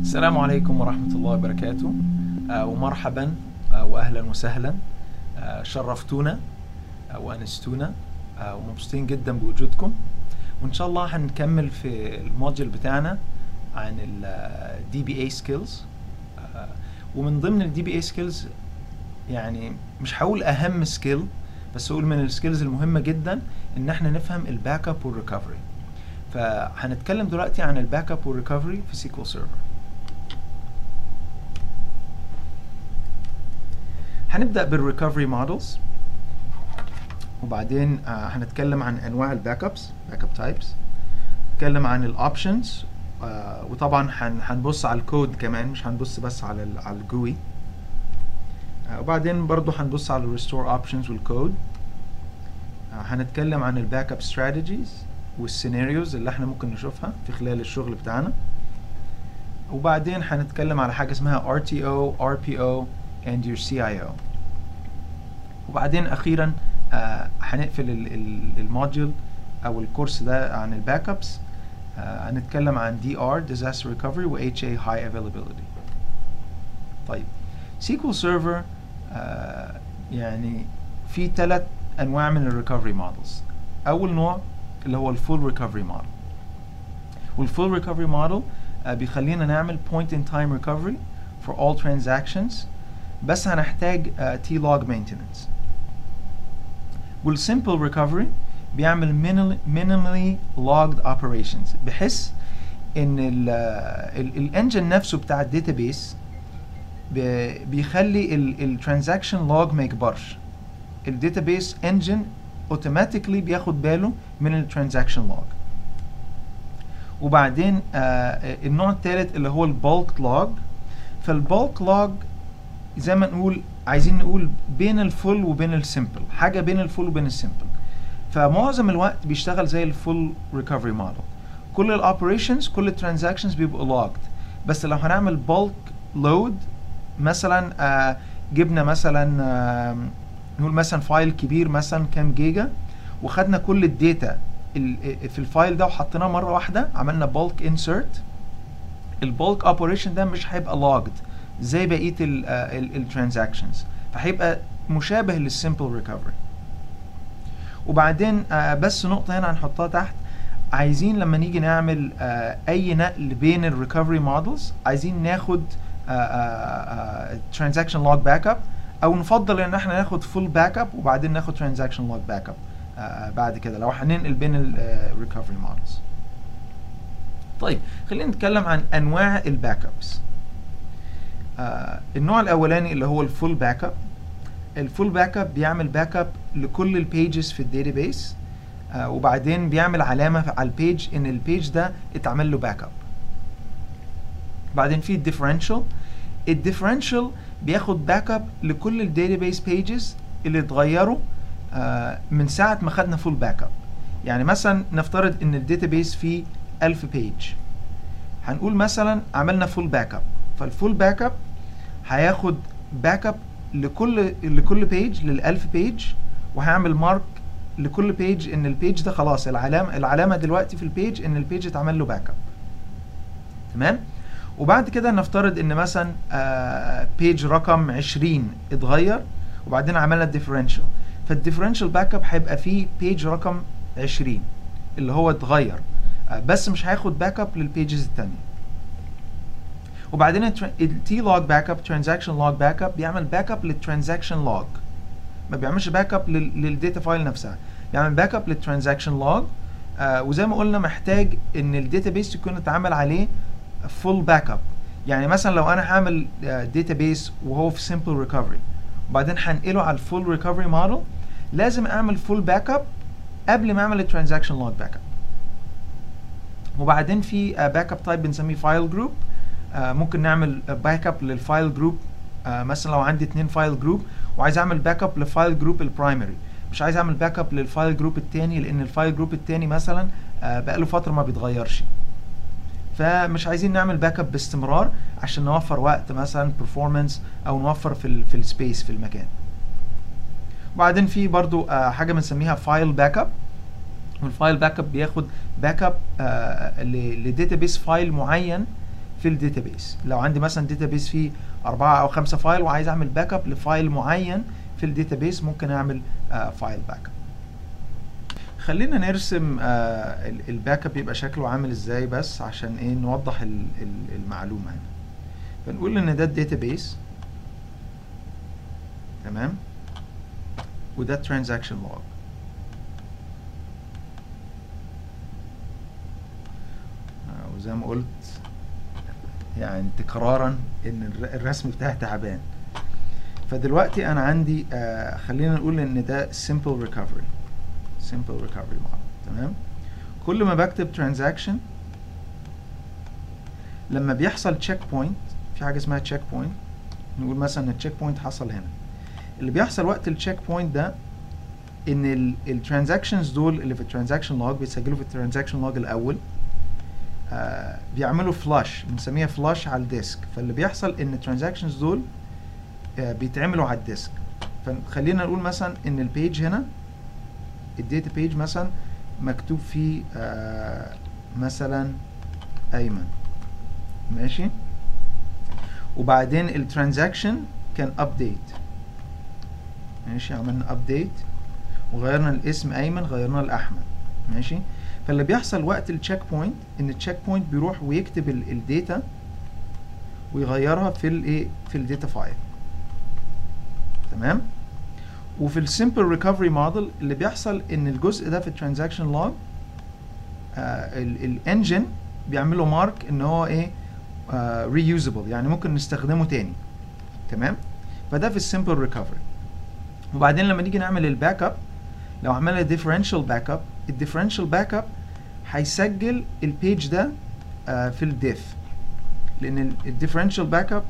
السلام عليكم ورحمة الله وبركاته آه، ومرحبا آه، وأهلا وسهلا آه، شرفتونا آه، وأنستونا آه، ومبسوطين جدا بوجودكم وإن شاء الله هنكمل في الموديل بتاعنا عن ال DBA skills آه، ومن ضمن ال DBA skills يعني مش هقول أهم سكيل بس أقول من السكيلز المهمة جدا إن احنا نفهم الباك اب والريكفري فهنتكلم دلوقتي عن الباك اب والريكفري في سيكوال سيرفر هنبدأ بالريكفري مودلز وبعدين آه هنتكلم عن انواع الباك ابس باك اب تايبس نتكلم عن الاوبشنز آه وطبعا هن- هنبص على الكود كمان مش هنبص بس على ال على الجوي آه وبعدين برضو هنبص على الريستور اوبشنز والكود آه هنتكلم عن الباك اب ستراتيجيز والسيناريوز اللي احنا ممكن نشوفها في خلال الشغل بتاعنا وبعدين هنتكلم على حاجه اسمها RTO RPO and your CIO وبعدين اخيرا آه، هنقفل ال- ال- الموديول او الكورس ده عن الباك ابس هنتكلم عن DR disaster recovery و HA high availability طيب SQL Server آه، يعني في ثلاث انواع من الريكفري مودلز اول نوع اللي هو الفول ريكفري موديل والفول ريكفري موديل بيخلينا نعمل point in time recovery for all transactions بس هنحتاج تي لوج مينتننس والسمبل ريكفري بيعمل minimally logged operations بحيث ان الانجن نفسه بتاع الداتابيس بيخلي الترانزاكشن لوج ما يكبرش الداتابيس انجن اوتوماتيكلي بياخد باله من الترانزاكشن لوج وبعدين آه النوع الثالث اللي هو البولك لوج فالبولك لوج زي ما نقول عايزين نقول بين الفول وبين السمبل حاجه بين الفول وبين السمبل فمعظم الوقت بيشتغل زي الفول ريكفري موديل كل الاوبريشنز كل الترانزاكشنز بيبقوا لوجد بس لو هنعمل بولك لود مثلا آه جبنا مثلا آه نقول مثلا فايل كبير مثلا كام جيجا وخدنا كل الداتا ال- في الفايل ده وحطيناه مره واحده عملنا bulk insert البولك اوبريشن ده مش هيبقى لوجد زي بقيه الترانزاكشنز فهيبقى مشابه للسمبل ريكفري وبعدين آه، بس نقطه هنا هنحطها تحت عايزين لما نيجي نعمل آه، اي نقل بين الريكفري مودلز عايزين ناخد ترانزاكشن لوج باك اب او نفضل ان احنا ناخد فول باك اب وبعدين ناخد ترانزاكشن لوج باك اب بعد كده لو هننقل بين الريكفري مودلز طيب خلينا نتكلم عن انواع الباك ابس آه النوع الاولاني اللي هو الفول باك اب الفول باك اب بيعمل باك اب لكل البيجز في الداتابيس آه وبعدين بيعمل علامه على البيج ان البيج ده اتعمل له باك اب بعدين في الديفرنشال الديفرنشال بياخد باك اب لكل الداتابيس بيجز اللي اتغيروا آه من ساعه ما خدنا فول باك اب يعني مثلا نفترض ان الداتابيس فيه 1000 بيج هنقول مثلا عملنا فول باك اب فالفول باك اب هياخد باك اب لكل لكل بيج لل1000 بيج وهيعمل مارك لكل بيج ان البيج ده خلاص العلامه العلامه دلوقتي في البيج ان البيج اتعمل له باك اب تمام وبعد كده نفترض ان مثلا آه بيج رقم 20 اتغير وبعدين عملنا الديفرنشال فالديفرنشال باك اب هيبقى فيه بيج رقم 20 اللي هو اتغير آه بس مش هياخد باك اب للبيجز الثانيه وبعدين التي لوج باك اب ترانزاكشن لوج باك اب بيعمل باك اب للترانزاكشن لوج ما بيعملش باك اب للداتا فايل نفسها بيعمل باك اب للترانزاكشن لوج آه وزي ما قلنا محتاج ان الداتا بيس يكون اتعمل عليه فول باك اب يعني مثلا لو انا هعمل داتا بيس وهو في سمبل ريكفري وبعدين هنقله على الفول ريكفري موديل لازم اعمل فول باك اب قبل ما اعمل الترانزاكشن لوج باك اب وبعدين في باك اب تايب بنسميه فايل جروب ممكن نعمل باك اب للفايل جروب مثلا لو عندي اتنين فايل جروب وعايز اعمل باك اب لفايل جروب البرايمري مش عايز اعمل باك اب للفايل جروب التاني لان الفايل جروب التاني مثلا آه، بقاله فتره ما بيتغيرش فمش عايزين نعمل باك اب باستمرار عشان نوفر وقت مثلا performance او نوفر في ال في السبيس في المكان وبعدين في برضو آه، حاجه بنسميها فايل باك اب والفايل باك اب بياخد باك اب لداتابيس فايل معين في الداتابيس لو عندي مثلا داتابيس فيه أربعة أو خمسة فايل وعايز أعمل باك اب لفايل معين في الداتابيس ممكن أعمل آه فايل باك اب خلينا نرسم آه الباك اب يبقى شكله عامل ازاي بس عشان ايه نوضح ال ال المعلومه هنا فنقول ان ده الداتابيس تمام وده الترانزاكشن لوج آه وزي ما قلت يعني تكرارا ان الرسم بتاعي تعبان فدلوقتي انا عندي آه خلينا نقول ان ده simple recovery simple recovery model تمام كل ما بكتب transaction لما بيحصل تشيك بوينت في حاجه اسمها تشيك بوينت نقول مثلا التشيك بوينت حصل هنا اللي بيحصل وقت التشيك بوينت ده ان الترانزاكشنز دول اللي في الترانزاكشن لوج بيسجلوا في الترانزاكشن لوج الاول آه بيعملوا فلاش بنسميها فلاش على الديسك فاللي بيحصل ان الترانزاكشنز دول آه بيتعملوا على الديسك فخلينا نقول مثلا ان البيج هنا الداتا بيج مثلا مكتوب فيه آه مثلا ايمن ماشي وبعدين الترانزاكشن كان ابديت ماشي عملنا ابديت وغيرنا الاسم ايمن غيرناه لاحمد ماشي فاللي بيحصل وقت التشيك بوينت ان التشيك بوينت بيروح ويكتب الداتا ويغيرها في الايه في الداتا فايل تمام وفي السمبل ريكفري موديل اللي بيحصل ان الجزء ده في الترانزاكشن لوج الانجن بيعمل له مارك ان هو ايه ريوزبل uh, يعني ممكن نستخدمه تاني تمام فده في السمبل ريكفري وبعدين لما نيجي نعمل الباك اب لو عملنا ديفرنشال باك اب الديفرنشال باك اب هيسجل البيج ده uh, في الديف لان الديفرنشال باك اب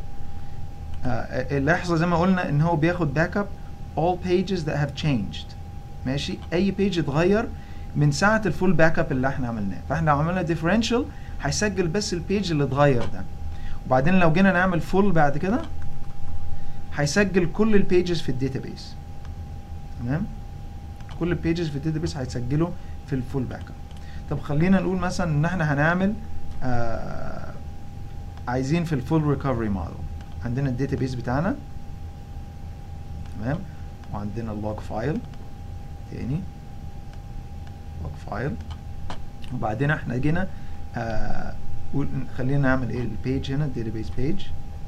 اللي هيحصل زي ما قلنا ان هو بياخد باك اب all pages that have changed ماشي اي بيج اتغير من ساعه الفول باك اب اللي احنا عملناه فاحنا لو عملنا ديفرنشال هيسجل بس البيج اللي اتغير ده وبعدين لو جينا نعمل فول بعد كده هيسجل كل البيجز في الداتابيس تمام كل البيجز في الداتابيس هيسجلوا في الفول باك اب طب خلينا نقول مثلا ان احنا هنعمل آه عايزين في الفول ريكفري موديل عندنا الداتابيس بتاعنا تمام وعندنا اللوج فايل تاني لوج فايل وبعدين احنا جينا آه خلينا نعمل ايه البيج هنا database page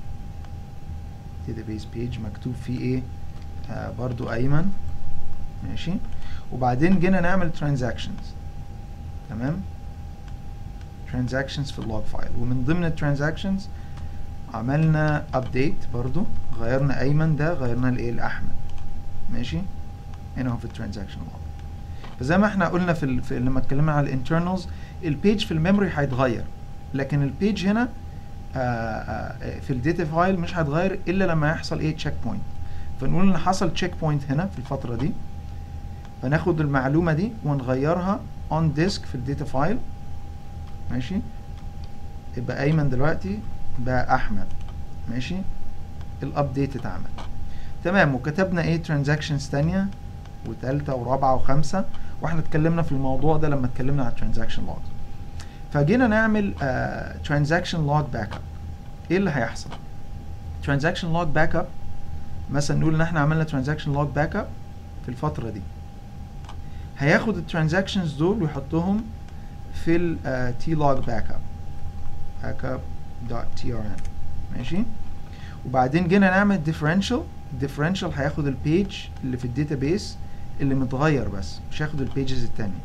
database page مكتوب فيه ايه آه برضو ايمن ماشي وبعدين جينا نعمل transactions تمام transactions في اللوج فايل ومن ضمن الترانزاكشنز عملنا update برضو غيرنا ايمن ده غيرنا لايه لاحمد ماشي هنا هو في الترانزاكشن لوج فزي ما احنا قلنا في, ال... في لما اتكلمنا على الانترنالز البيج في الميموري هيتغير لكن البيج هنا آآ آآ في الداتا فايل مش هيتغير الا لما يحصل ايه تشيك بوينت فنقول ان حصل تشيك بوينت هنا في الفتره دي فناخد المعلومه دي ونغيرها اون ديسك في الداتا فايل ماشي يبقى ايمن دلوقتي بقى احمد ماشي الابديت اتعمل تمام وكتبنا ايه ترانزاكشنز تانية وتالتة ورابعة وخمسة واحنا اتكلمنا في الموضوع ده لما اتكلمنا على ترانزاكشن لوج فجينا نعمل ترانزاكشن لوج باك اب ايه اللي هيحصل ترانزاكشن لوج باك اب مثلا نقول ان احنا عملنا ترانزاكشن لوج باك اب في الفترة دي هياخد الترانزاكشنز دول ويحطهم في ال تي لوج باك اب باك اب دوت تي ار ان ماشي وبعدين جينا نعمل ديفرنشال الديفرنشال هياخد البيج اللي في الداتابيس اللي متغير بس مش هياخد البيجز التانية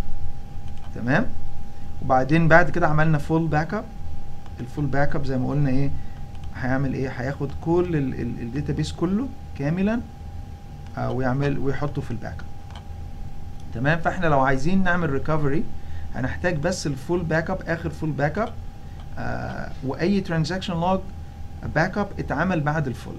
تمام وبعدين بعد كده عملنا فول باك اب الفول باك اب زي ما قلنا ايه هيعمل ايه هياخد كل الداتابيس كله كاملا آه ويعمل ويحطه في الباك اب تمام فاحنا لو عايزين نعمل ريكفري هنحتاج بس الفول باك اب اخر فول باك اب آه واي ترانزاكشن لوج باك اب اتعمل بعد الفول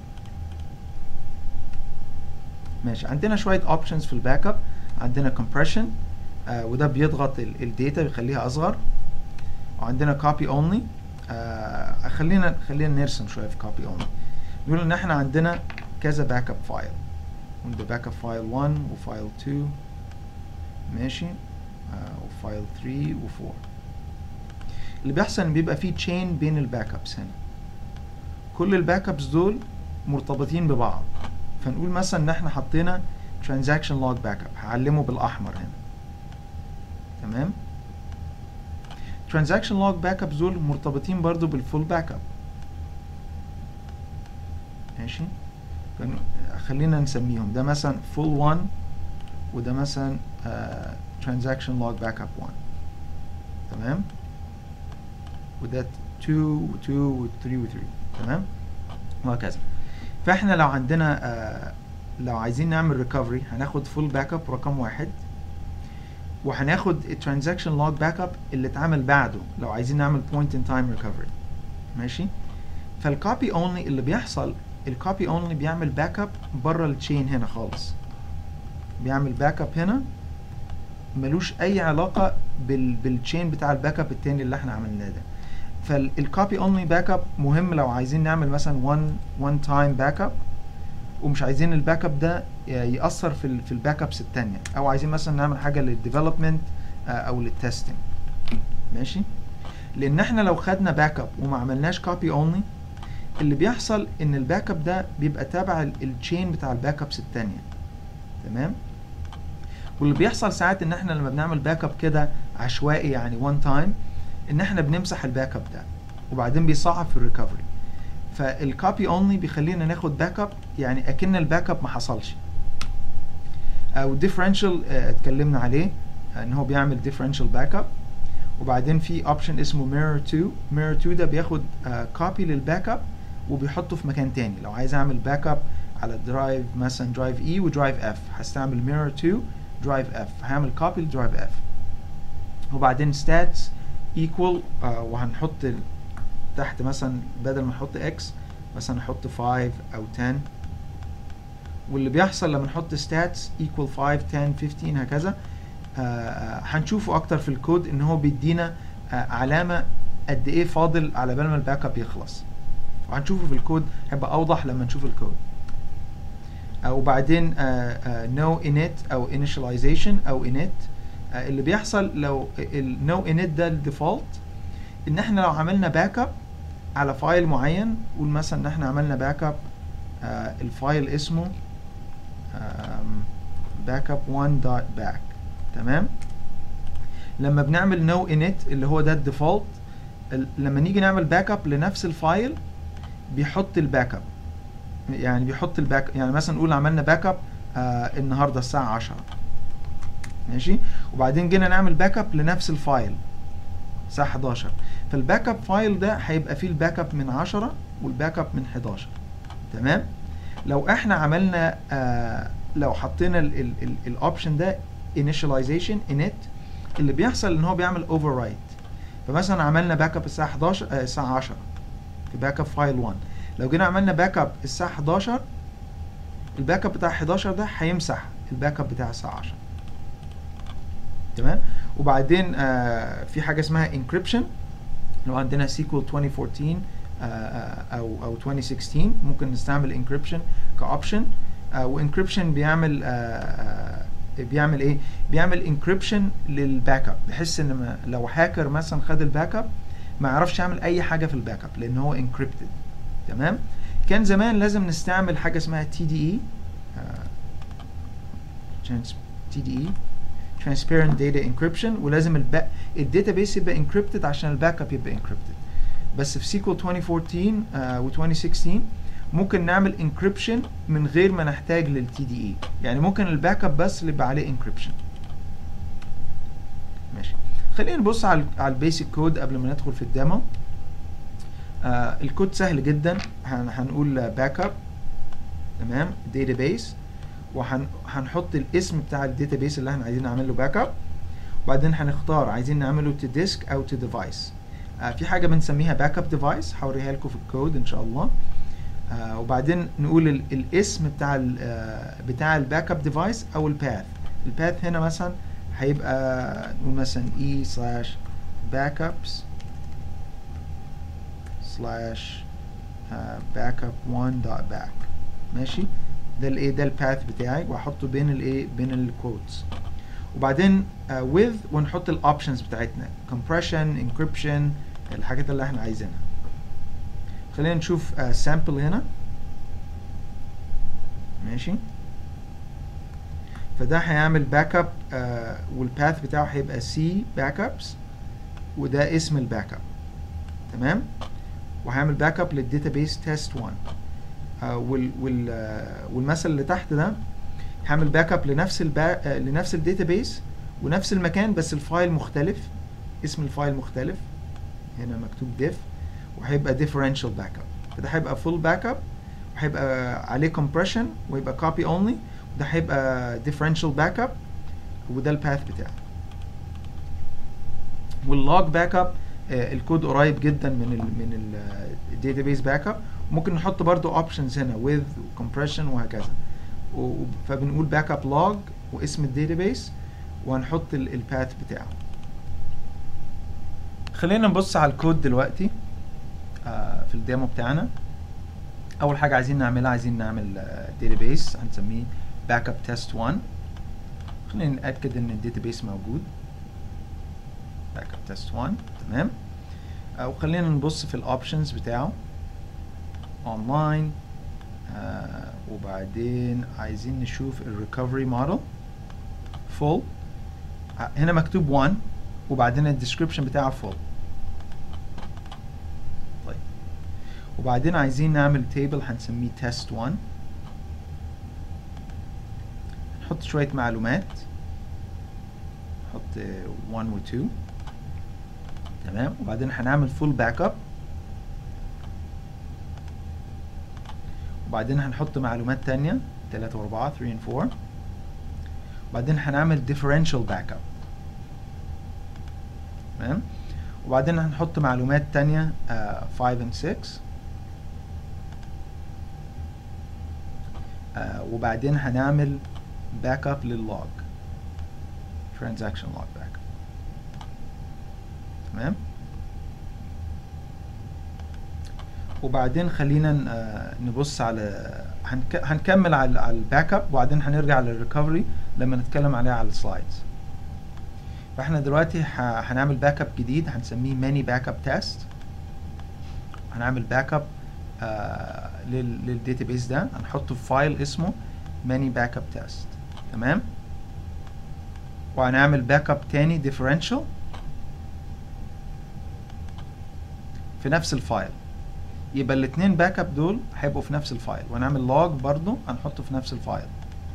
ماشي عندنا شويه اوبشنز في الباك اب عندنا compression آه وده بيضغط الداتا بيخليها اصغر وعندنا copy only آه خلينا خلينا نرسم شويه في copy only نقول ان احنا عندنا كذا باك اب فايل عندنا باك اب فايل 1 وفايل 2 ماشي آه وفايل 3 و4 اللي بيحصل ان بيبقى فيه تشين بين الباك ابس هنا كل الباك ابس دول مرتبطين ببعض فنقول مثلا ان احنا حطينا transaction log backup هعلمه بالاحمر هنا تمام transaction log backups دول مرتبطين برضو بالفول باك اب ماشي فن- خلينا نسميهم ده مثلا full 1 وده مثلا آه transaction log backup 1 تمام وده 2 و2 و3 و3 تمام وهكذا فاحنا لو عندنا آه لو عايزين نعمل ريكفري هناخد فول باك اب رقم واحد وهناخد الترانزاكشن لوج باك اب اللي اتعمل بعده لو عايزين نعمل بوينت ان تايم ريكفري ماشي فالكوبي اونلي اللي بيحصل الكوبي اونلي بيعمل باك اب بره التشين هنا خالص بيعمل باك اب هنا ملوش اي علاقه بال بالتشين بتاع الباك اب التاني اللي احنا عملناه ده فالكوبي اونلي باك اب مهم لو عايزين نعمل مثلا وان وان تايم باك اب ومش عايزين الباك اب ده ياثر في ال في الباك ابس التانية او عايزين مثلا نعمل حاجه للديفلوبمنت او للتستنج ماشي لان احنا لو خدنا باك اب وما عملناش كوبي اونلي اللي بيحصل ان الباك اب ده بيبقى تابع التشين بتاع الباك ابس التانية تمام واللي بيحصل ساعات ان احنا لما بنعمل باك اب كده عشوائي يعني وان تايم ان احنا بنمسح الباك اب ده وبعدين بيصعب في الريكفري فالكوبي اونلي بيخلينا ناخد باك اب يعني اكن الباك اب ما حصلش او ديفرنشال اتكلمنا عليه ان هو بيعمل ديفرنشال باك اب وبعدين في اوبشن اسمه ميرور 2 ميرور 2 ده بياخد كوبي للباك اب وبيحطه في مكان تاني لو عايز اعمل باك اب على درايف مثلا درايف اي ودرايف اف هستعمل ميرور 2 درايف اف هعمل كوبي لدرايف اف وبعدين stats equal آه وهنحط ال- تحت مثلا بدل ما نحط x مثلا نحط 5 او 10 واللي بيحصل لما نحط stats equal 5 10 15 هكذا آه، هنشوفه اكتر في الكود ان هو بيدينا آه، علامه قد ايه فاضل على بال ما الباك اب يخلص وهنشوفه في الكود هيبقى اوضح لما نشوف الكود آه، وبعدين نو init او initialization او init آه، اللي بيحصل لو النو init ده الديفولت ان احنا لو عملنا باك اب على فايل معين قول مثلا ان احنا عملنا باك اب الفايل اسمه باك اب 1.back تمام لما بنعمل نو no init اللي هو ده الديفولت لما نيجي نعمل باك اب لنفس الفايل بيحط الباك اب يعني بيحط الباك يعني مثلا نقول عملنا باك اب آه النهارده الساعه 10 ماشي وبعدين جينا نعمل باك اب لنفس الفايل الساعه 11 فالباك اب فايل ده هيبقى فيه الباك اب من 10 والباك اب من 11 تمام لو احنا عملنا آه لو حطينا الاوبشن ده initialization init اللي بيحصل ان هو بيعمل overwrite فمثلا عملنا باك اب الساعه 11 آه الساعه 10 في باك اب فايل 1 لو جينا عملنا باك اب الساعه 11 الباك اب بتاع 11 ده هيمسح الباك اب بتاع الساعه 10 تمام وبعدين آه في حاجه اسمها encryption لو عندنا سيكول 2014 آه او او 2016 ممكن نستعمل encryption كاوبشن آه وانكريبشن بيعمل آه بيعمل ايه بيعمل انكريبشن للباك اب بحيث ان ما لو هاكر مثلا خد الباك اب ما يعرفش يعمل اي حاجه في الباك اب لان هو انكريبتد تمام كان زمان لازم نستعمل حاجه اسمها تي دي اي تي دي اي transparent data encryption ولازم الباك الداتابيس يبقى encrypted عشان الباك اب يبقى encrypted بس في سيكول 2014 آه و 2016 ممكن نعمل انكريبشن من غير ما نحتاج للتي دي اي يعني ممكن الباك اب بس اللي يبقى عليه انكريبشن ماشي خلينا نبص على على البيسك كود قبل ما ندخل في الديمو آه الكود سهل جدا هن هنقول باك اب تمام داتابيس وهنحط الاسم بتاع الداتابيس اللي احنا عايزين نعمل له باك اب وبعدين هنختار عايزين نعمله تو ديسك او تو ديفايس آه في حاجه بنسميها باك اب ديفايس هوريها لكم في الكود ان شاء الله آه وبعدين نقول ال الاسم بتاع ال آه بتاع الباك اب ديفايس او الباث الباث هنا مثلا هيبقى نقول مثلا e slash backups slash backup 1 dot back ماشي ده الايه ده الباث بتاعي واحطه بين الايه بين الكوتس وبعدين uh, with ونحط الاوبشنز بتاعتنا compression encryption الحاجات اللي احنا عايزينها خلينا نشوف سامبل هنا ماشي فده هيعمل باك اب والباث بتاعه هيبقى سي باك ابس وده اسم الباك اب تمام وهعمل باك اب للداتابيس تيست 1 آه وال وال آه والمثل اللي تحت ده هعمل باك اب لنفس البا آه لنفس الداتابيس ونفس المكان بس الفايل مختلف اسم الفايل مختلف هنا مكتوب diff وهيبقى differential backup فده هيبقى full backup وهيبقى عليه compression ويبقى copy only وده هيبقى differential backup وده الباث بتاعه واللوج باك اب الكود قريب جدا من ال من الداتابيس باك اب ممكن نحط برضو اوبشنز هنا with compression وهكذا و- فبنقول باك اب لوج واسم الداتابيس وهنحط الباث بتاعه خلينا نبص على الكود دلوقتي آه في الديمو بتاعنا اول حاجه عايزين نعملها عايزين نعمل داتابيس هنسميه باك اب تيست 1 خلينا نتاكد ان الداتابيس موجود باك اب تيست 1 تمام آه وخلينا نبص في الاوبشنز بتاعه اونلاين آه وبعدين عايزين نشوف الريكفري موديل فول هنا مكتوب 1 وبعدين الديسكريبشن بتاعه فول طيب وبعدين عايزين نعمل تيبل هنسميه تيست 1 نحط شوية معلومات نحط 1 و 2 تمام وبعدين هنعمل فول باك اب وبعدين هنحط معلومات تانية 3 و 4 3 and 4 وبعدين هنعمل differential backup تمام وبعدين هنحط معلومات تانية 5 uh, and 6 uh, وبعدين هنعمل باك اب لللوج transaction log backup تمام وبعدين خلينا نبص على هنك... هنكمل على على الباك اب وبعدين هنرجع للريكفري لما نتكلم عليها على السلايدز فاحنا دلوقتي ح... هنعمل باك اب جديد هنسميه ماني باك اب تيست هنعمل باك اب آه لل... للداتابيس ده هنحطه في فايل اسمه ماني باك اب تيست تمام وهنعمل باك اب تاني ديفرنشال في نفس الفايل يبقى الاثنين باك اب دول هيبقوا في نفس الفايل وهنعمل لوج برضو هنحطه في نفس الفايل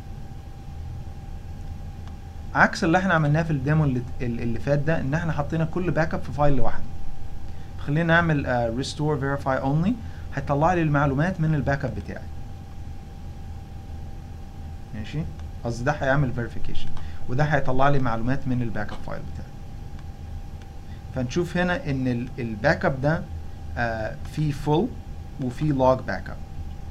عكس اللي احنا عملناه في الديمو اللي, اللي فات ده ان احنا حطينا كل باك اب في فايل لوحده خلينا نعمل uh, restore verify only هيطلع لي المعلومات من الباك اب بتاعي ماشي قصدي ده هيعمل verification وده هيطلع لي معلومات من الباك اب فايل بتاعي فنشوف هنا ان الباك اب ده آه في full وفي log باك اب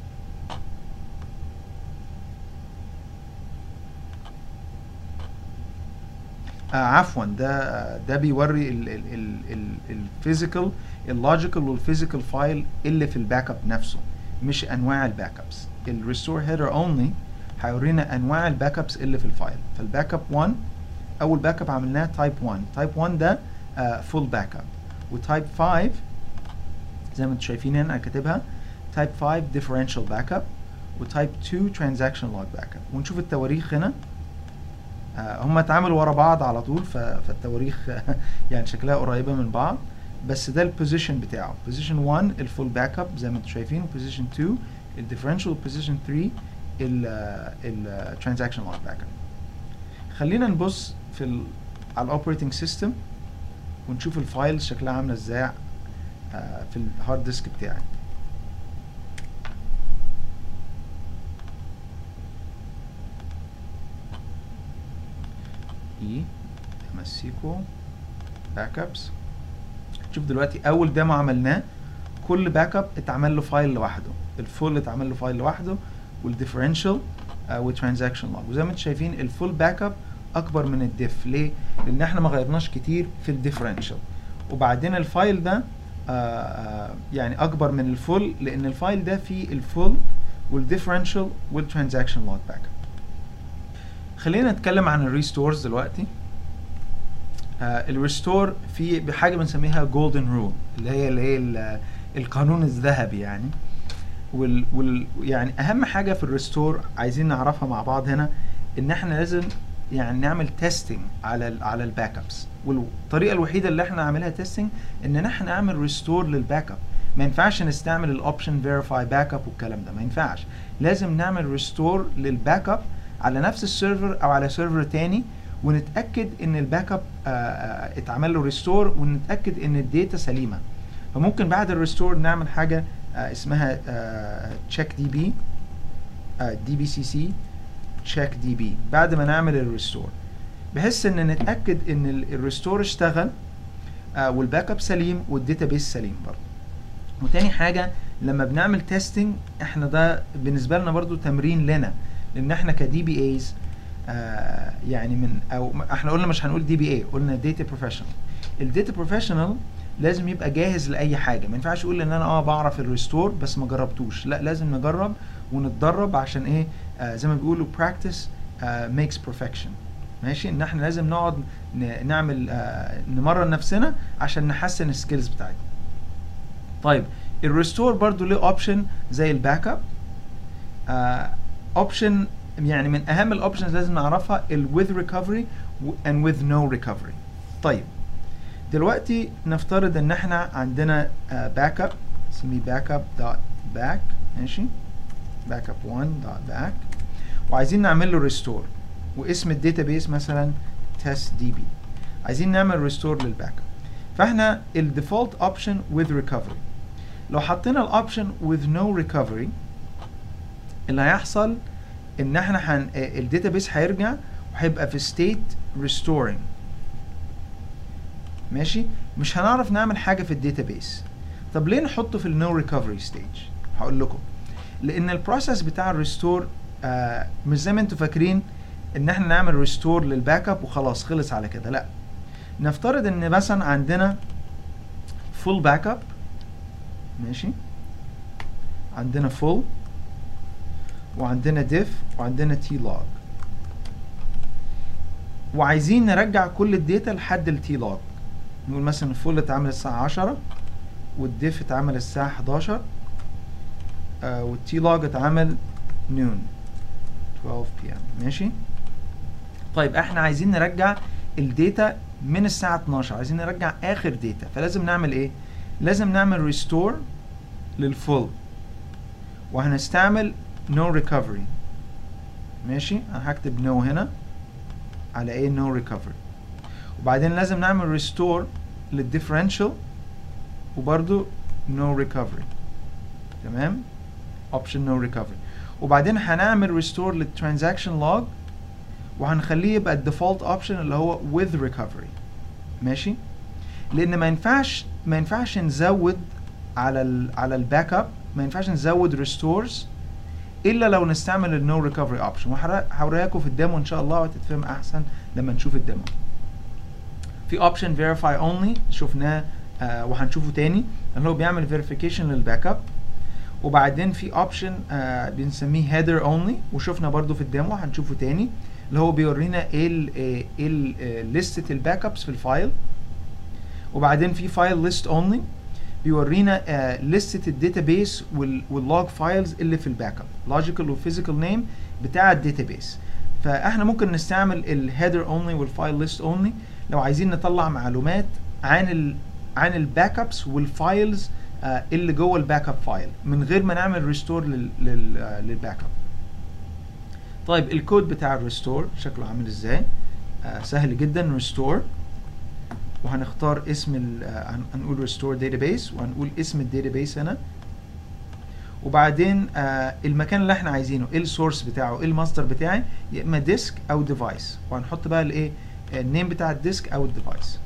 آه عفوا ده ده بيوري الفيزيكال اللوجيكال والفيزيكال فايل اللي في الباك اب نفسه مش انواع الباك ابس الريستور هيدر اونلي هيورينا انواع الباك ابس اللي في الفايل فالباك اب 1 اول باك اب عملناه تايب 1 تايب 1 ده فول باك اب وتايب 5 زي ما انتم شايفين هنا انا كاتبها تايب 5 differential backup وتايب 2 transaction log backup ونشوف التواريخ هنا آه هم اتعاملوا ورا بعض على طول فالتواريخ يعني شكلها قريبه من بعض بس ده البوزيشن بتاعه بوزيشن 1 الفول باك اب زي ما انتم شايفين وبوزيشن 2 الديفرنشال وبوزيشن 3 الترانزاكشن لوج باك اب خلينا نبص في ال على الاوبريتنج سيستم ونشوف الفايلز شكلها عامله ازاي آه في الهارد ديسك بتاعي اي امسيكو باك ابس شوف دلوقتي اول ديمو عملناه كل باك اب اتعمل له فايل لوحده الفول اتعمل له فايل لوحده والديفرنشال آه والترانزاكشن لوج وزي ما انتم شايفين الفول باك اب اكبر من الديف ليه لان احنا ما غيرناش كتير في الديفرنشال وبعدين الفايل ده آه آه يعني اكبر من الفول لان الفايل ده فيه الفول والديفرنشال والترانزاكشن لوج باك اب خلينا نتكلم عن الريستورز دلوقتي الريستور في بحاجه بنسميها جولدن رول اللي هي اللي هي ال- القانون الذهبي يعني وال, وال يعني اهم حاجه في الريستور عايزين نعرفها مع بعض هنا ان احنا لازم يعني نعمل تيستنج على ال على الباك ابس والطريقه الوحيده اللي احنا نعملها تيستنج ان احنا نعمل ريستور للباك اب ما ينفعش نستعمل الاوبشن فيريفاي باك اب والكلام ده ما ينفعش لازم نعمل ريستور للباك اب على نفس السيرفر او على سيرفر تاني ونتاكد ان الباك اب آه، آه، اتعمل له ريستور ونتاكد ان الداتا سليمه فممكن بعد الريستور نعمل حاجه آه، اسمها تشيك دي بي دي بي سي سي تشيك دي بي بعد ما نعمل الريستور بحيث ان نتاكد ان ال- الريستور اشتغل آه، والباك اب سليم والداتابيس سليم برضه وتاني حاجه لما بنعمل تيستنج احنا ده بالنسبه لنا برضو تمرين لنا لان احنا كدي بي ايز يعني من او احنا قلنا مش هنقول دي بي اي قلنا داتا بروفيشنال الداتا بروفيشنال لازم يبقى جاهز لاي حاجه ما ينفعش اقول ان انا اه بعرف الريستور بس ما جربتوش لا لازم نجرب ونتدرب عشان ايه آه زي ما بيقولوا practice آه makes perfection ماشي ان احنا لازم نقعد ن- نعمل آه نمرن نفسنا عشان نحسن السكيلز بتاعتنا طيب الريستور برضو له اوبشن زي الباك اب اوبشن يعني من اهم الاوبشنز لازم نعرفها ال with recovery و- and with no recovery طيب دلوقتي نفترض ان احنا عندنا باك اب نسميه باك اب دوت باك ماشي باك اب 1 دوت باك وعايزين نعمل له ريستور واسم الداتابيس مثلا تيست دي بي عايزين نعمل ريستور للباك اب فاحنا الديفولت اوبشن with recovery لو حطينا الاوبشن with no recovery اللي هيحصل ان احنا هن الداتابيس هيرجع وهيبقى في state restoring ماشي مش هنعرف نعمل حاجه في الداتابيس طب ليه نحطه في النو ريكفري ستيج هقول لكم لان البروسيس بتاع الريستور آه مش زي ما انتوا فاكرين ان احنا نعمل ريستور للباك اب وخلاص خلص على كده لا نفترض ان مثلا عندنا فول باك اب ماشي عندنا فول وعندنا ديف وعندنا تي لوج وعايزين نرجع كل الداتا لحد التي لوج نقول مثلا الفول اتعمل الساعة 10 والديف اتعمل الساعة 11 آه والتي لوج اتعمل نون 12 بي ام ماشي طيب احنا عايزين نرجع الداتا من الساعة 12 عايزين نرجع اخر داتا فلازم نعمل ايه لازم نعمل ريستور للفول وهنستعمل نو no recovery ماشي انا هكتب نو no هنا على ايه نو no recovery وبعدين لازم نعمل ريستور للديفرنشال وبرده نو ريكفري تمام اوبشن نو ريكفري وبعدين هنعمل ريستور للترانزاكشن لوج وهنخليه يبقى الديفولت اوبشن اللي هو with recovery ماشي لان ما ينفعش ما ينفعش نزود على ال على الباك اب ما ينفعش نزود ريستورز الا لو نستعمل النو ريكفري اوبشن وهوريها لكم في الديمو ان شاء الله وهتتفهم احسن لما نشوف الديمو في اوبشن فيريفاي اونلي شفناه آه وهنشوفه تاني اللي هو بيعمل فيريفيكيشن للباك اب وبعدين في اوبشن آه بنسميه هيدر اونلي وشفنا برضو في الديمو هنشوفه تاني اللي هو بيورينا ايه ال ايه لستة الباك ابس في الفايل وبعدين في فايل ليست اونلي بيورينا آه لستة الداتابيس واللوج فايلز اللي في الباك اب لوجيكال وفيزيكال نيم بتاع الداتابيس فاحنا ممكن نستعمل الهيدر اونلي والفايل ليست اونلي لو عايزين نطلع معلومات عن ال عن الباك ابس والفايلز آه اللي جوه الباك اب فايل من غير ما نعمل ريستور للباك اب طيب الكود بتاع الريستور شكله عامل ازاي آه سهل جدا ريستور وهنختار اسم آه هنقول ريستور داتابيس وهنقول اسم الداتابيس هنا وبعدين آه المكان اللي احنا عايزينه ايه السورس بتاعه ايه الماستر بتاعي يا اما ديسك او ديفايس وهنحط بقى الايه النيم بتاع الديسك او الديفايس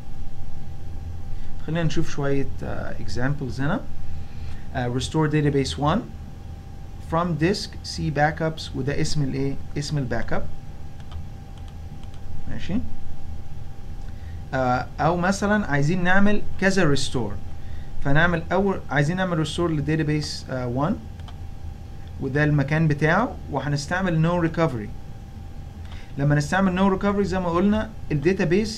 خلينا نشوف شوية examples هنا uh, restore database 1 from disk C backups وده اسم الايه اسم الباك اب ماشي uh, او مثلا عايزين نعمل كذا restore فنعمل اول عايزين نعمل restore للداتابيس uh, 1 وده المكان بتاعه وهنستعمل no recovery لما نستعمل no recovery زي ما قلنا الداتابيس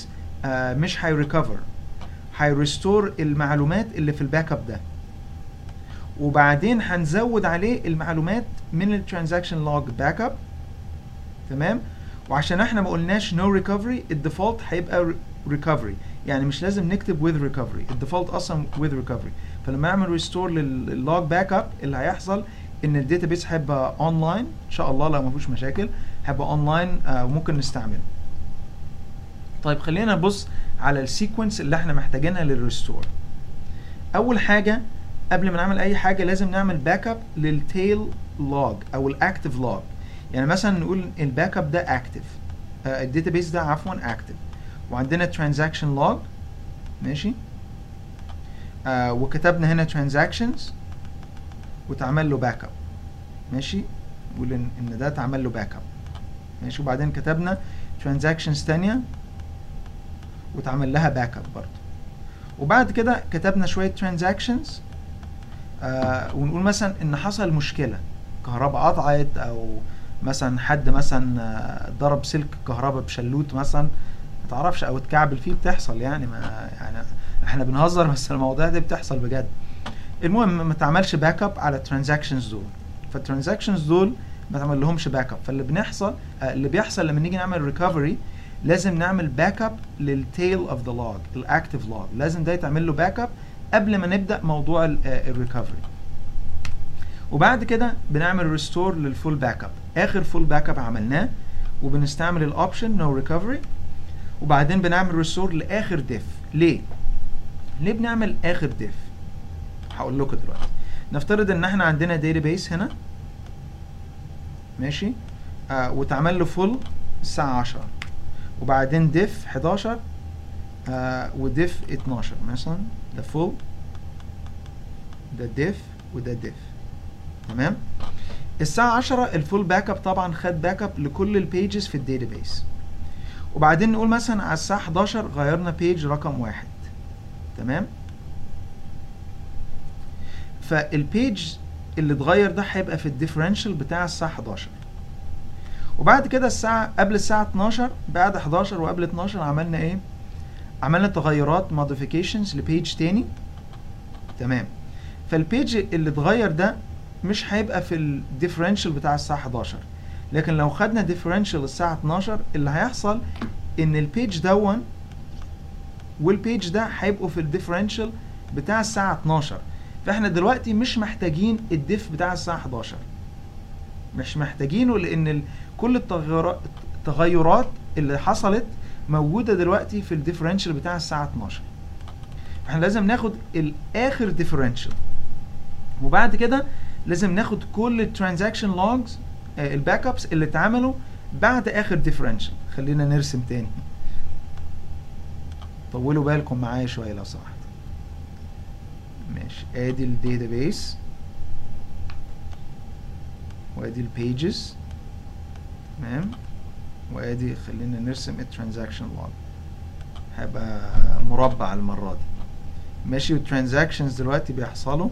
آه مش هيريكفر هيريستور المعلومات اللي في الباك اب ده وبعدين هنزود عليه المعلومات من الترانزاكشن لوج باك اب تمام وعشان احنا ما قلناش نو ريكفري الديفولت هيبقى ريكفري يعني مش لازم نكتب with recovery الديفولت اصلا with recovery فلما اعمل ريستور لللوج باك اب اللي هيحصل ان الداتابيس هيبقى اونلاين ان شاء الله لو ما فيش مشاكل هيبقى اونلاين آه وممكن نستعمله طيب خلينا نبص على السيكونس اللي احنا محتاجينها للريستور اول حاجه قبل ما نعمل اي حاجه لازم نعمل باك اب للتيل لوج او الاكتف لوج يعني مثلا نقول الباك اب ده اكتف آه الداتابيس ده عفوا اكتف وعندنا ترانزاكشن لوج ماشي آه وكتبنا هنا ترانزاكشنز وتعمل له باك اب ماشي نقول ان إن ده اتعمل له باك اب ماشي وبعدين كتبنا ترانزاكشنز تانية وتعمل لها باك اب برضه وبعد كده كتبنا شويه ترانزاكشنز آه ونقول مثلا ان حصل مشكله كهرباء قطعت او مثلا حد مثلا آه، ضرب سلك كهرباء بشلوت مثلا ما تعرفش او اتكعبل فيه بتحصل يعني ما يعني احنا بنهزر بس المواضيع دي بتحصل بجد المهم ما تعملش باك اب على الترانزاكشنز دول فالترانزاكشنز دول ما تعمل لهمش باك اب فاللي بنحصل آه، اللي بيحصل لما نيجي نعمل ريكفري لازم نعمل باك اب للتيل اوف ذا لوج الاكتف لوج لازم ده يتعمل له باك اب قبل ما نبدا موضوع الريكفري وبعد كده بنعمل ريستور للفول باك اب اخر فول باك اب عملناه وبنستعمل الاوبشن نو ريكفري وبعدين بنعمل ريستور لاخر ديف ليه ليه بنعمل اخر ديف هقول لكم دلوقتي نفترض ان احنا عندنا داتابيس هنا ماشي آه واتعمل له فول الساعه 10 وبعدين ديف 11 آه وديف 12 مثلا ده فول ده ديف وده ديف تمام الساعة 10 الفول باك اب طبعا خد باك اب لكل البيجز في الداتابيس وبعدين نقول مثلا على الساعة 11 غيرنا بيج رقم واحد تمام فالبيج اللي اتغير ده هيبقى في الديفرنشال بتاع الساعة 11 وبعد كده الساعة قبل الساعة 12 بعد 11 وقبل 12 عملنا ايه؟ عملنا تغيرات modifications لبيج تاني تمام فالبيج اللي اتغير ده مش هيبقى في الديفرنشال بتاع الساعة 11 لكن لو خدنا ديفرنشال الساعة 12 اللي هيحصل ان البيج دون والبيج ده هيبقوا في الديفرنشال بتاع الساعة 12 فاحنا دلوقتي مش محتاجين الديف بتاع الساعة 11 مش محتاجينه لان ال- كل التغيرات التغيرات اللي حصلت موجودة دلوقتي في الديفرنشال بتاع الساعة 12 احنا لازم ناخد الاخر ديفرنشال وبعد كده لازم ناخد كل الترانزاكشن لوجز الباك ابس اللي اتعملوا بعد اخر ديفرنشال خلينا نرسم تاني طولوا بالكم معايا شويه لو سمحت ماشي ادي الداتابيس وادي البيجز تمام وادي خلينا نرسم الترانزاكشن لوج هيبقى مربع المره دي ماشي والترانزاكشنز دلوقتي بيحصلوا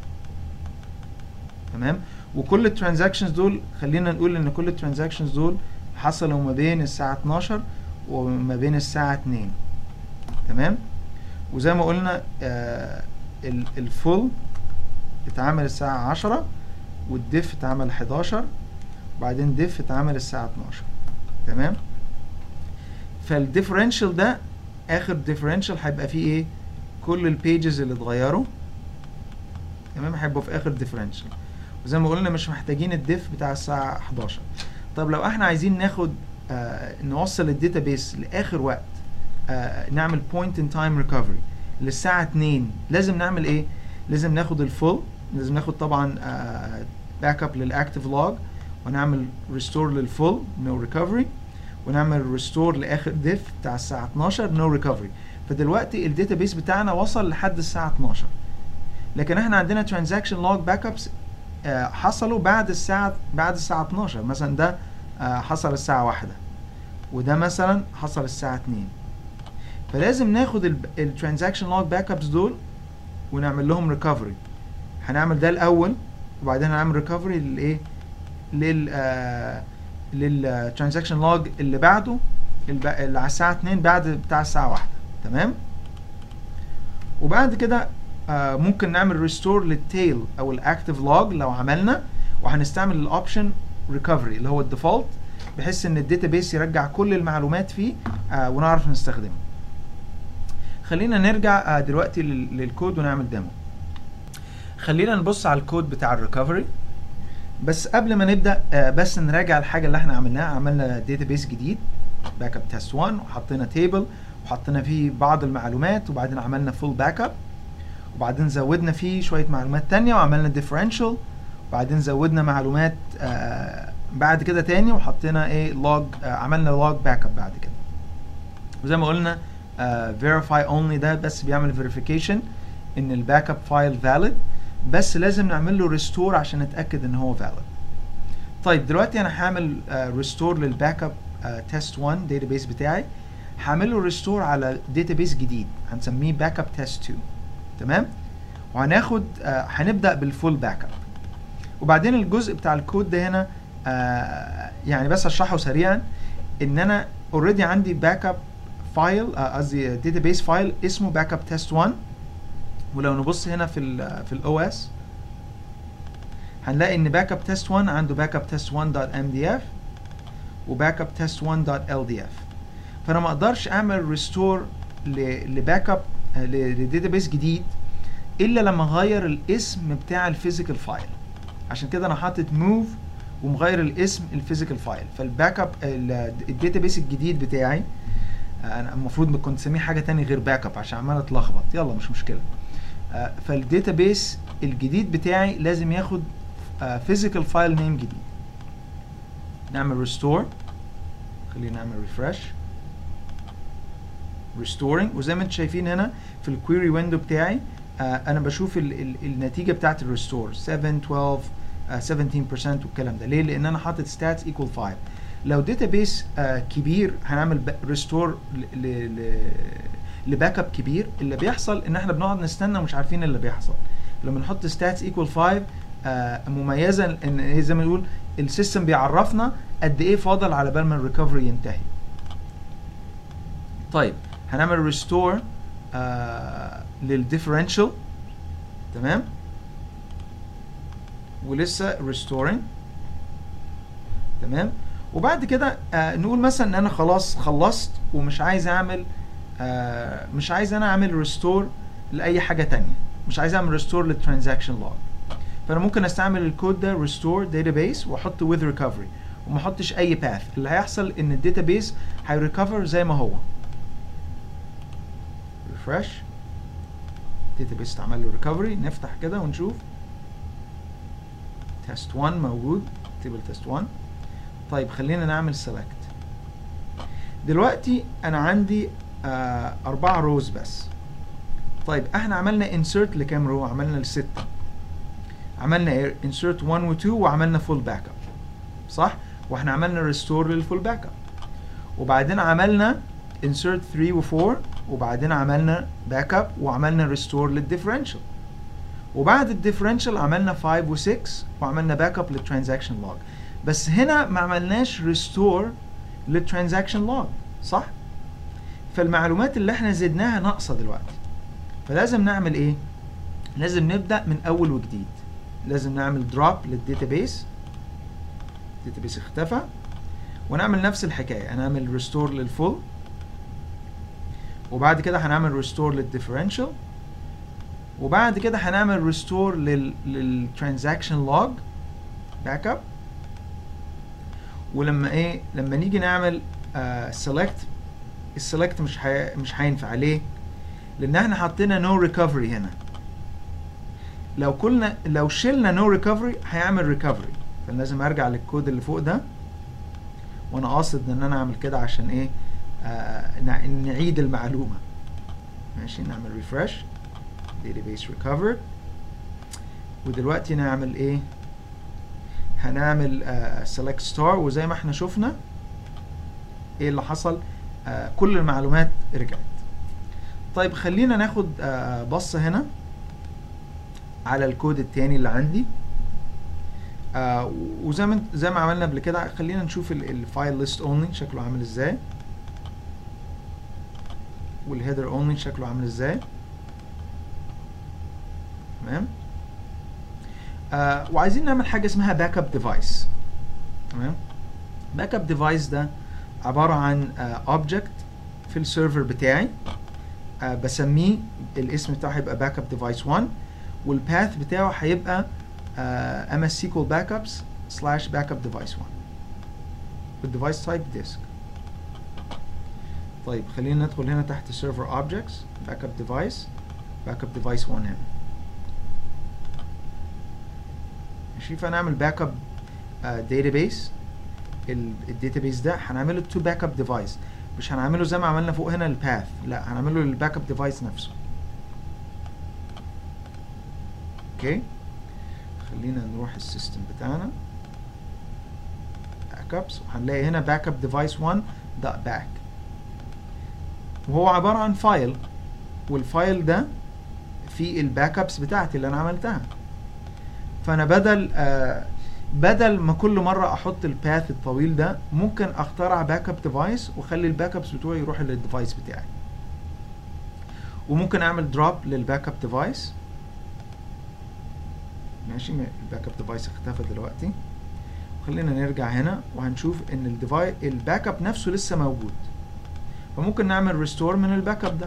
تمام وكل الترانزاكشنز دول خلينا نقول ان كل الترانزاكشنز دول حصلوا ما بين الساعه 12 وما بين الساعه 2 تمام وزي ما قلنا آه ال- الفول اتعمل الساعه 10 والديف اتعمل 11 وبعدين ديف اتعمل الساعه 12 تمام فالديفرنشال ده اخر ديفرنشال هيبقى فيه ايه كل البيجز اللي اتغيروا تمام هيبقوا في اخر ديفرنشال وزي ما قلنا مش محتاجين الديف بتاع الساعه 11 طب لو احنا عايزين ناخد آه نوصل الداتابيس لاخر وقت آه نعمل بوينت ان تايم ريكفري للساعه 2 لازم نعمل ايه لازم ناخد الفول لازم ناخد طبعا باك اب للاكتيف لوج ونعمل ريستور للفول نو ريكفري ونعمل ريستور لاخر ديف بتاع الساعه 12 نو ريكفري فدلوقتي الداتابيس بتاعنا وصل لحد الساعه 12 لكن احنا عندنا ترانزاكشن لوج باك ابس حصلوا بعد الساعه بعد الساعه 12 مثلا ده آه، حصل الساعه 1 وده مثلا حصل الساعه 2 فلازم ناخد الترانزاكشن لوج باك ابس دول ونعمل لهم ريكفري هنعمل ده الاول وبعدين هنعمل ريكفري للايه لل آه للترانزاكشن لوج اللي بعده الب- اللي على الساعه 2 بعد بتاع الساعه 1 تمام وبعد كده آه ممكن نعمل ريستور للتيل او الاكتف لوج لو عملنا وهنستعمل الاوبشن ريكفري اللي هو الديفولت بحيث ان الداتابيس يرجع كل المعلومات فيه آه ونعرف نستخدمه خلينا نرجع آه دلوقتي لل- للكود ونعمل ديمو خلينا نبص على الكود بتاع الريكفري بس قبل ما نبدا آه بس نراجع الحاجه اللي احنا عملناها عملنا داتابيس جديد باك اب تيست 1 وحطينا تيبل وحطينا فيه بعض المعلومات وبعدين عملنا فول باك اب وبعدين زودنا فيه شويه معلومات تانية وعملنا ديفرنشال وبعدين زودنا معلومات آه بعد كده تاني وحطينا ايه لوج آه عملنا لوج باك اب بعد كده وزي ما قلنا آه verify only ده بس بيعمل verification ان الباك اب فايل valid بس لازم نعمل له ريستور عشان نتاكد ان هو valid طيب دلوقتي انا هعمل ريستور للباك اب تيست 1 داتابيس بتاعي هعمل له ريستور على داتابيس جديد هنسميه باك اب تيست 2 تمام وهناخد آه هنبدا بالفول باك اب وبعدين الجزء بتاع الكود ده هنا آه يعني بس اشرحه سريعا ان انا اوريدي عندي باك اب فايل قصدي داتابيس فايل اسمه باك اب تيست 1 ولو نبص هنا في ال في الاو اس هنلاقي ان باك اب تيست 1 عنده باك اب تيست 1.mdf وباك اب تيست 1.ldf فانا ما اقدرش اعمل ريستور لباك اب لداتابيس جديد الا لما اغير الاسم بتاع الفيزيكال فايل عشان كده انا حاطط موف ومغير الاسم الفيزيكال فايل فالباك اب الداتابيس الجديد بتاعي انا المفروض كنت اسميه حاجه تاني غير باك اب عشان عمال اتلخبط يلا مش مشكله فالداتابيس الجديد بتاعي لازم ياخد فيزيكال فايل نيم جديد نعمل ريستور خلينا نعمل ريفرش ريستورنج وزي ما انتم شايفين هنا في الكويري ويندو بتاعي آه انا بشوف ال ال النتيجه بتاعت الريستور 7 12 آه 17% والكلام ده ليه لان انا حاطط ستاتس ايكوال 5 لو داتابيس آه كبير هنعمل ريستور لباك اب كبير اللي بيحصل ان احنا بنقعد نستنى ومش عارفين اللي بيحصل لما نحط ستاتس ايكوال 5 آه مميزه ان هي زي ما نقول السيستم بيعرفنا قد ايه فاضل على بال ما الريكفري ينتهي طيب هنعمل ريستور آه للديفرنشال تمام ولسه restoring تمام وبعد كده آه نقول مثلا ان انا خلاص خلصت ومش عايز اعمل آه مش عايز انا اعمل ريستور لاي حاجه تانية مش عايز اعمل ريستور للترانزاكشن لوج فانا ممكن استعمل الكود ده restore database واحط with recovery وما احطش اي باث اللي هيحصل ان الداتابيس هيريكفر زي ما هو ريفرش database اتعمل له ريكفري نفتح كده ونشوف تيست 1 موجود تيبل تيست 1 طيب خلينا نعمل select دلوقتي انا عندي آه اربعة روز بس طيب احنا عملنا insert لكام رو عملنا لستة عملنا insert 1 و 2 وعملنا full backup صح واحنا عملنا restore للفول باك اب وبعدين عملنا insert 3 و 4 وبعدين عملنا باك اب وعملنا restore للديفرنشال وبعد الديفرنشال عملنا 5 و 6 وعملنا باك اب للترانزاكشن لوج بس هنا ما عملناش ريستور للترانزاكشن لوج صح فالمعلومات اللي احنا زدناها ناقصه دلوقتي فلازم نعمل ايه لازم نبدا من اول وجديد لازم نعمل دروب للداتابيس الداتابيس اختفى ونعمل نفس الحكايه هنعمل ريستور للفول وبعد كده هنعمل ريستور للديفرنشال وبعد كده هنعمل ريستور لل للترانزاكشن لوج باك اب ولما ايه لما نيجي نعمل سيلكت uh, السيلكت مش حي... مش هينفع ليه لان احنا حطينا نو no ريكفري هنا لو كلنا لو شلنا نو no ريكفري هيعمل ريكفري فلازم ارجع للكود اللي فوق ده وانا قاصد ان انا اعمل كده عشان ايه آه نعيد المعلومه ماشي نعمل ريفرش database recovered ودلوقتي نعمل ايه هنعمل uh, select star وزي ما احنا شفنا ايه اللي حصل uh, كل المعلومات رجعت طيب خلينا ناخد uh, بصة هنا على الكود التاني اللي عندي آه وزي ما زي ما عملنا قبل كده خلينا نشوف الفايل ليست اونلي شكله عامل ازاي والهيدر اونلي شكله عامل ازاي تمام آه وعايزين نعمل حاجه اسمها باك اب ديفايس تمام باك اب ديفايس ده عباره عن اوبجكت في السيرفر بتاعي آه بسميه الاسم بتاعه هيبقى باك اب ديفايس 1 والباث بتاعه هيبقى ام اس سيكول باك ابس سلاش باك اب ديفايس 1 والديفايس تايب ديسك طيب خلينا ندخل هنا تحت سيرفر اوبجكتس باك اب ديفايس باك اب ديفايس 1 هنا ماشي فنعمل باك اب داتابيس الداتابيس ده هنعمله تو باك اب ديفايس مش هنعمله زي ما عملنا فوق هنا الباث لا هنعمله للباك اب ديفايس نفسه اوكي خلينا نروح السيستم بتاعنا باك ابس وهنلاقي هنا باك اب ديفايس 1 دوت باك وهو عباره عن فايل والفايل ده فيه الباك ابس بتاعتي اللي انا عملتها فانا بدل آه بدل ما كل مره احط الباث الطويل ده ممكن اخترع باك اب ديفايس واخلي الباك ابس بتوعي يروح للديفايس بتاعي وممكن اعمل دروب للباك اب ديفايس ماشي الباك اب ديفايس اختفى دلوقتي خلينا نرجع هنا وهنشوف ان الديفايس الباك اب نفسه لسه موجود فممكن نعمل ريستور من الباك اب ده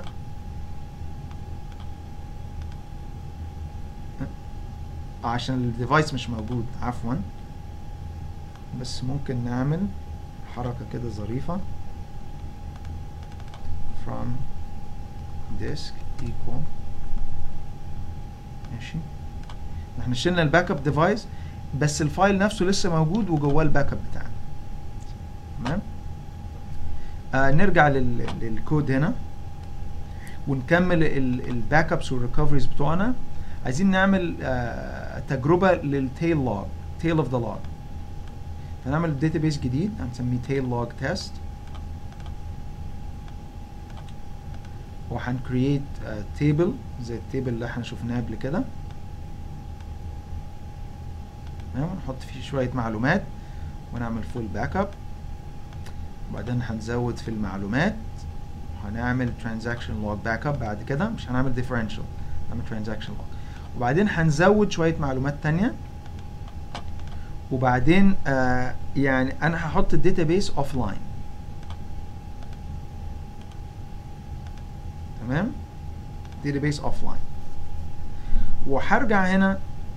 عشان الديفايس مش موجود عفوا بس ممكن نعمل حركة كده ظريفة from disk equal ماشي احنا شلنا الباك اب ديفايس بس الفايل نفسه لسه موجود وجواه الباك اب بتاعنا تمام آه نرجع لل... للكود هنا ونكمل الباك ابس والريكفريز بتوعنا عايزين نعمل آه تجربه للتيل لوج تيل اوف ذا لوج هنعمل داتابيس جديد هنسميه تيل لوج تيست وهنكريت تيبل زي التيبل اللي احنا شفناه قبل كده تمام ونحط فيه شويه معلومات ونعمل فول باك اب وبعدين هنزود في المعلومات هنعمل ترانزاكشن لوج باك اب بعد كده مش هنعمل ديفرنشال نعمل ترانزاكشن لوج وبعدين هنزود شويه معلومات تانية وبعدين آه يعني انا هحط الداتابيس اوف لاين تمام داتابيس اوف لاين وهرجع هنا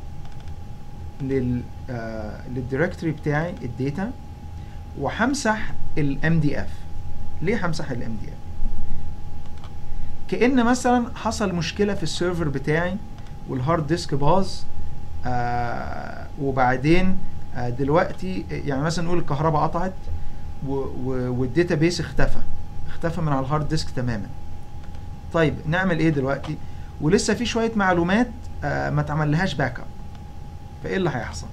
لل آه للدايركتوري بتاعي الداتا وهمسح الام دي اف ليه همسح الام دي اف كأن مثلا حصل مشكلة في السيرفر بتاعي والهارد ديسك باظ آه وبعدين آه دلوقتي يعني مثلا نقول الكهرباء قطعت والداتا بيس اختفى اختفى من على الهارد ديسك تماما طيب نعمل ايه دلوقتي ولسه في شويه معلومات آه ما اتعملهاش باك اب فايه اللي هيحصل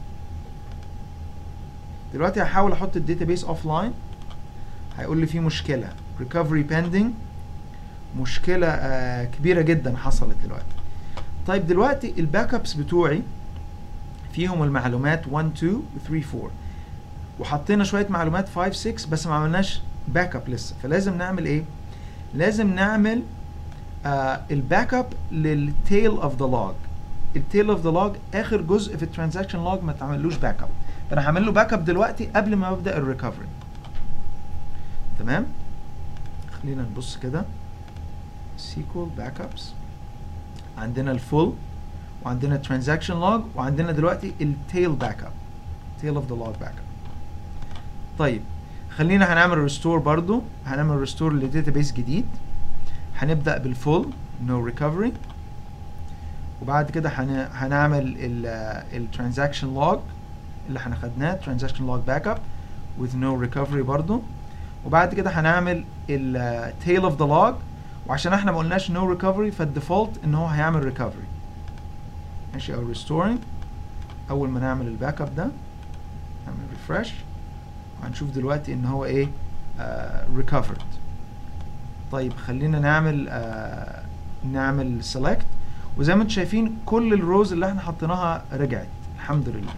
دلوقتي هحاول احط الداتا بيس اوف لاين هيقول لي في مشكله ريكفري بيندنج مشكله آه كبيره جدا حصلت دلوقتي طيب دلوقتي الباك ابس بتوعي فيهم المعلومات 1 2 3 4 وحطينا شويه معلومات 5 6 بس ما عملناش باك اب لسه فلازم نعمل ايه لازم نعمل آه الباك اب للتيل اوف ذا لوج التيل اوف ذا لوج اخر جزء في الترانزاكشن لوج ما تعملوش باك اب فانا هعمل له باك اب دلوقتي قبل ما ابدا الريكفري تمام خلينا نبص كده سيكول باك ابس عندنا الفول وعندنا ترانزاكشن لوج وعندنا دلوقتي التيل باك اب تيل اوف ذا لوج باك اب طيب خلينا هنعمل ريستور برضو هنعمل ريستور لداتابيس جديد هنبدا بالفول نو ريكفري وبعد كده هن... هنعمل الترانزاكشن لوج اللي احنا خدناه ترانزاكشن لوج باك اب with no recovery برضو وبعد كده هنعمل التيل اوف ذا لوج وعشان احنا ما قلناش no recovery فالديفولت ان هو هيعمل recovery ماشي او restoring اول ما نعمل الباك اب ده نعمل refresh وهنشوف دلوقتي ان هو ايه آه recovered طيب خلينا نعمل آه نعمل select وزي ما انتم شايفين كل الروز اللي احنا حطيناها رجعت الحمد لله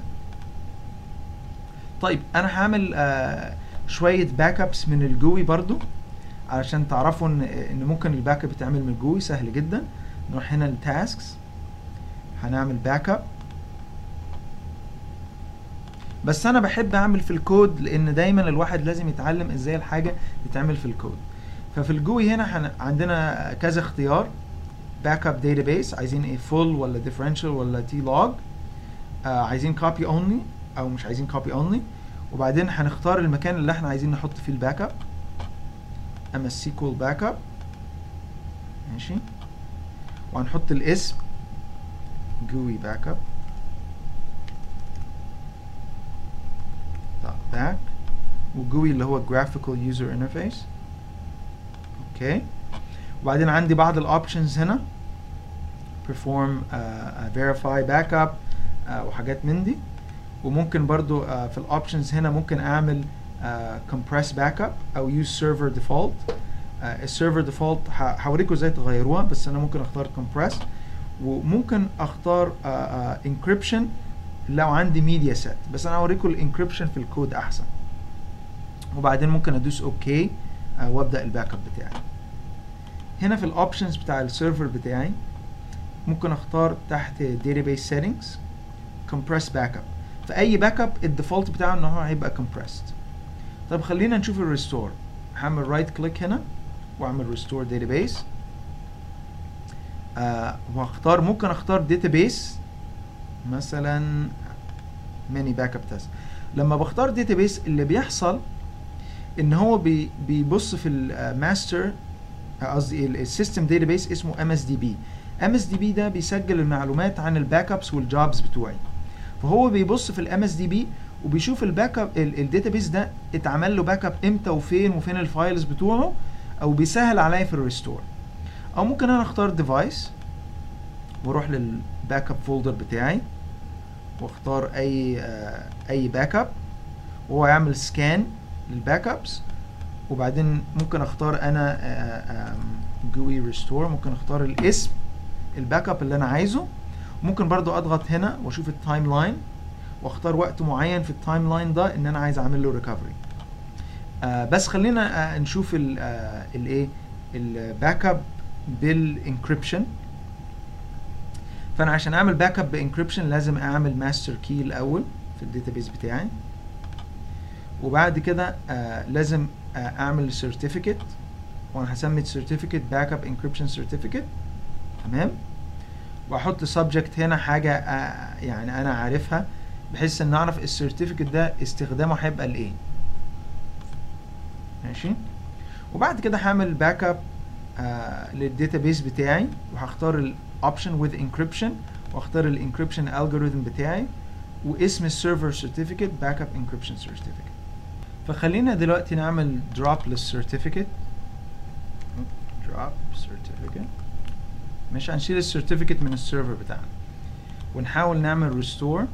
طيب انا هعمل آه شويه باك ابس من الجوي برضو علشان تعرفوا ان ان ممكن الباك اب يتعمل من جوي سهل جدا نروح هنا للتاسكس هنعمل باك اب بس انا بحب اعمل في الكود لان دايما الواحد لازم يتعلم ازاي الحاجه تتعمل في الكود ففي الجوي هنا هن- عندنا كذا اختيار باك اب داتابيس عايزين ايه فول ولا ديفرنشال ولا تي لوج آه عايزين كوبي اونلي او مش عايزين كوبي اونلي وبعدين هنختار المكان اللي احنا عايزين نحط فيه الباك اب ام اس سيكوال باك اب ماشي وهنحط الاسم جوي باك اب باك وجوي اللي هو graphical user interface اوكي وبعدين عندي بعض الاوبشنز هنا perform uh, uh, verify backup uh, وحاجات من دي وممكن برضو uh, في الاوبشنز هنا ممكن اعمل uh, compress backup او use server default uh, السيرفر ديفولت هوريكم ازاي تغيروها بس انا ممكن اختار compress وممكن اختار uh, uh, encryption لو عندي ميديا سيت بس انا هوريكم الانكريبشن في الكود احسن وبعدين ممكن ادوس اوكي آه وابدا الباك اب بتاعي هنا في الاوبشنز بتاع السيرفر بتاعي ممكن اختار تحت database settings compress backup في اي باك اب الديفولت بتاعه ان هو هيبقى compressed طب خلينا نشوف الريستور هعمل رايت كليك هنا واعمل ريستور database آه واختار ممكن اختار database مثلا ماني باك اب تيست لما بختار داتابيس اللي بيحصل ان هو بي بيبص في الماستر قصدي السيستم داتابيس اسمه ام اس دي بي ام اس دي بي ده بيسجل المعلومات عن الباك ابس والجوبز بتوعي فهو بيبص في الام اس دي بي وبيشوف الباك اب الداتابيس ده اتعمل له باك اب امتى وفين وفين الفايلز بتوعه او بيسهل عليا في الريستور او ممكن انا اختار ديفايس واروح للباك اب فولدر بتاعي واختار اي آه اي باك اب وهو يعمل سكان للباك ابس وبعدين ممكن اختار انا جوي ريستور ممكن اختار الاسم الباك اب اللي انا عايزه ممكن برضو اضغط هنا واشوف التايم لاين واختار وقت معين في التايم لاين ده ان انا عايز اعمل له ريكفري آه بس خلينا آه نشوف الايه الباك اب بالانكريبشن فانا عشان اعمل باك اب بانكريبشن لازم اعمل ماستر كي الاول في الداتابيس بتاعي وبعد كده آه لازم آه اعمل سيرتيفيكت وانا هسمي السيرتيفيكت باك اب انكريبشن سيرتيفيكت تمام واحط سبجكت هنا حاجه آه يعني انا عارفها بحيث ان اعرف السيرتيفيكت ده استخدامه هيبقى لايه ماشي وبعد كده هعمل باك اب آه للداتابيس بتاعي وهختار الاوبشن with encryption واختار الانكريبشن algorithm بتاعي واسم السيرفر سيرتيفيكت باك اب انكريبشن سيرتيفيكت فخلينا دلوقتي نعمل drop للسيرتيفيكت drop certificate مش هنشيل السيرتيفيكت من السيرفر بتاعنا ونحاول نعمل restore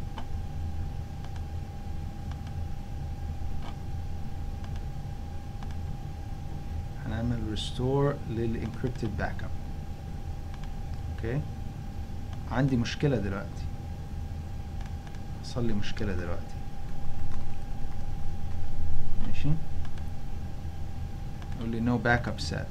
هنعمل restore للإنكريبتد باك اب اوكي عندي مشكلة دلوقتي حصل لي مشكلة دلوقتي ماشي يقول لي no backup set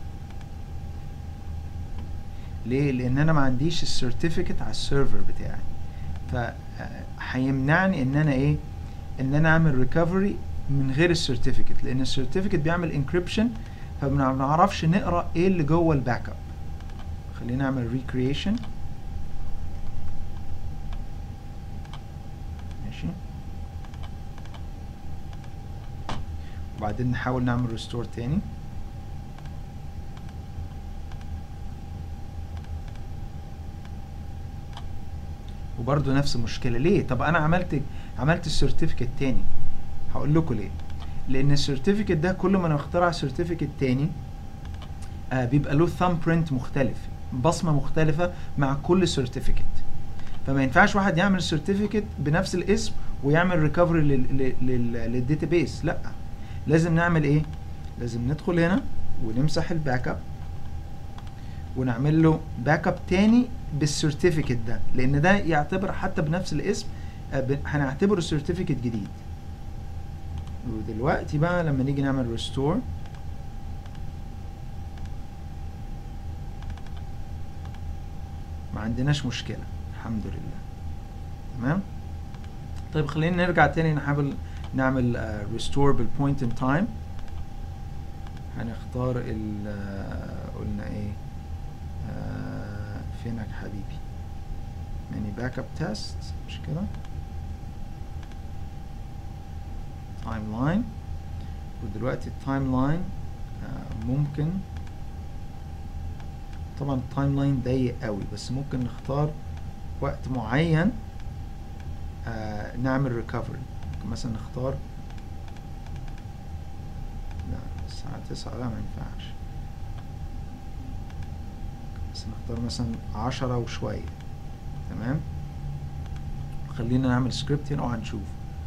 ليه؟ لأن أنا ما عنديش السيرتيفيكت على السيرفر بتاعي فهيمنعني إن أنا إيه؟ إن أنا أعمل ريكفري من غير السيرتيفيكت لأن السيرتيفيكت بيعمل انكريبشن فما بنعرفش نقرا ايه اللي جوه الباك اب خلينا نعمل ريكريشن ماشي وبعدين نحاول نعمل ريستور تاني وبرده نفس المشكله ليه طب انا عملت عملت السيرتيفيكت تاني هقول لكم ليه لان السيرتيفيكت ده كل ما انا اخترع سيرتيفيكت تاني آه بيبقى له ثامب برنت مختلف بصمه مختلفه مع كل سيرتيفيكت فما ينفعش واحد يعمل سيرتيفيكت بنفس الاسم ويعمل ريكفري للداتابيس لا لازم نعمل ايه لازم ندخل هنا ونمسح الباك اب ونعمل له باك اب تاني بالسيرتيفيكت ده لان ده يعتبر حتى بنفس الاسم آه هنعتبره سيرتيفيكت جديد ودلوقتي بقى لما نيجي نعمل ريستور ما عندناش مشكله الحمد لله تمام طيب خلينا نرجع تاني نحاول نعمل ريستور بالبوينت ان تايم هنختار ال آه، قلنا ايه آه، فينك حبيبي يعني باك اب تيست مش كده تايم لاين ودلوقتي التايم لاين ممكن طبعا التايم لاين ضيق قوي بس ممكن نختار وقت معين آه نعمل ريكفري ممكن مثلا نختار لا الساعة تسعة لا ما ينفعش بس نختار مثلا عشرة وشوية تمام خلينا نعمل سكريبت هنا وهنشوف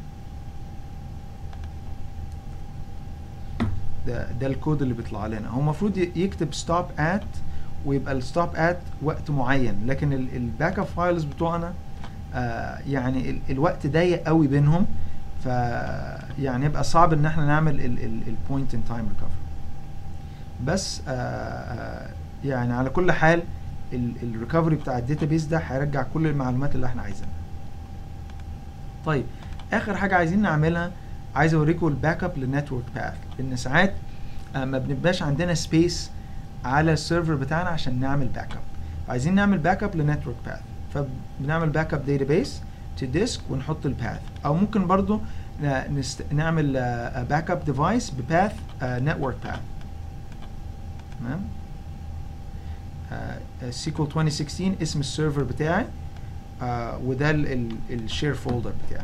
ده ده الكود اللي بيطلع لنا هو المفروض ي- يكتب ستوب ات ويبقى الستوب ات وقت معين لكن الباك اب فايلز بتوعنا آه يعني ال- الوقت ضيق قوي بينهم ف يعني يبقى صعب ان احنا نعمل البوينت ان تايم ريكفري بس آه آه يعني على كل حال الريكفري بتاع الداتابيس ده هيرجع كل المعلومات اللي احنا عايزينها طيب اخر حاجه عايزين نعملها عايز اوريكم الباك اب للنتورك باث لان ساعات آه، ما بنبقاش عندنا سبيس على السيرفر بتاعنا عشان نعمل باك اب عايزين نعمل باك اب لنتورك باث فبنعمل باك اب داتابيس تو ديسك ونحط الباث او ممكن برضو ن- نست... نعمل باك اب ديفايس بباث نتورك باث تمام سيكول 2016 اسم السيرفر بتاعي آه، وده الشير فولدر بتاعي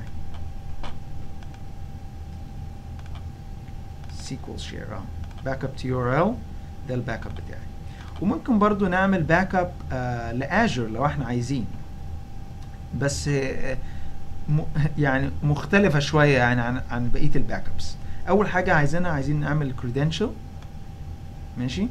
سيكول شير اه باك اب تي ار ال ده الباك اب بتاعي وممكن برضو نعمل باك اب آه لاجر لو احنا عايزين بس آه م يعني مختلفة شوية يعني عن عن بقية الباك ابس أول حاجة عايزينها عايزين نعمل كريدنشال ماشي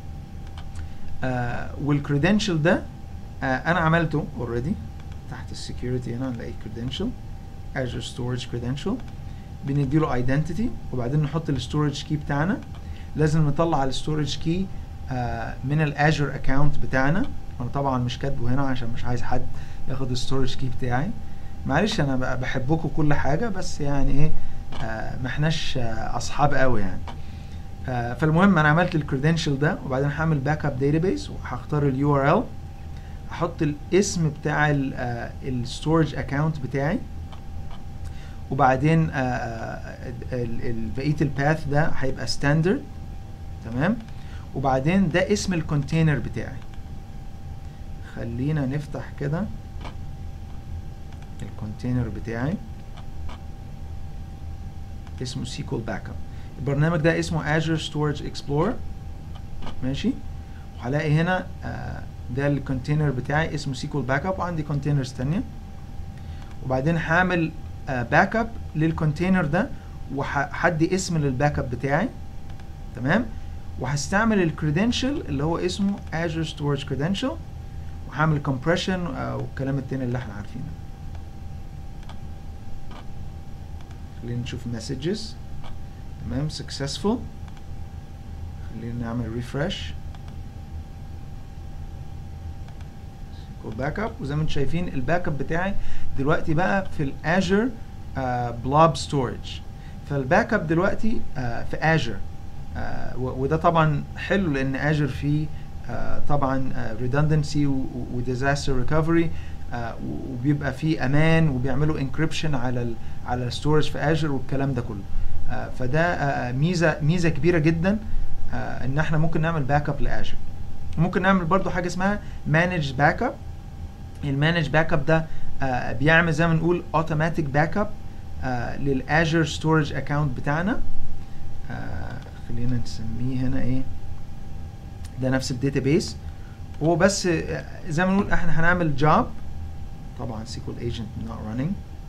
آه والكريدنشال ده آه أنا عملته اوريدي تحت السكيورتي هنا هنلاقي كريدنشال Azure Storage Credential بنديله ايدنتيتي وبعدين نحط الستورج كي بتاعنا لازم نطلع الستورج كي من الاجر اكونت بتاعنا انا طبعا مش كاتبه هنا عشان مش عايز حد ياخد الستورج كي بتاعي معلش انا ب- بحبكم كل حاجه بس يعني ايه آه ما احناش آه اصحاب قوي يعني آه فالمهم انا عملت الكريدنشال ده وبعدين هعمل باك اب داتابيس وهختار اليو ار ال احط الاسم بتاع الستورج اكونت بتاعي وبعدين آه، آه، ال- ال- بقيه الباث ده هيبقى ستاندرد تمام وبعدين ده اسم الكونتينر بتاعي خلينا نفتح كده الكونتينر بتاعي اسمه سيكول باك اب البرنامج ده اسمه Azure Storage Explorer ماشي وهلاقي هنا آه، ده الكونتينر بتاعي اسمه سيكول باك اب وعندي كونتينرز تانية وبعدين هعمل باك اب للكونتينر ده وهدي اسم للباك اب بتاعي تمام وهستعمل الكريدنشال اللي هو اسمه Azure Storage Credential وهعمل compression آه، والكلام التاني اللي احنا عارفينه خلينا نشوف messages تمام successful خلينا نعمل refresh باك اب وزي ما انتم شايفين الباك اب بتاعي دلوقتي بقى في الاجر بلوب ستورج فالباك اب دلوقتي آه في اجر آه وده طبعا حلو لان اجر فيه آه طبعا ريدندنسي وديزاستر ريكفري وبيبقى فيه امان وبيعملوا انكريبشن على ال على الستورج في اجر والكلام ده كله آه فده آه ميزه ميزه كبيره جدا آه ان احنا ممكن نعمل باك اب لاجر ممكن نعمل برضو حاجه اسمها مانج باك اب المانج باك اب ده آه بيعمل زي ما نقول اوتوماتيك باك اب للاجر ستورج اكونت بتاعنا آه خلينا نسميه هنا ايه ده نفس الداتابيس هو بس آه زي ما نقول احنا هنعمل جوب طبعا سيكول ايجنت نوت رانينج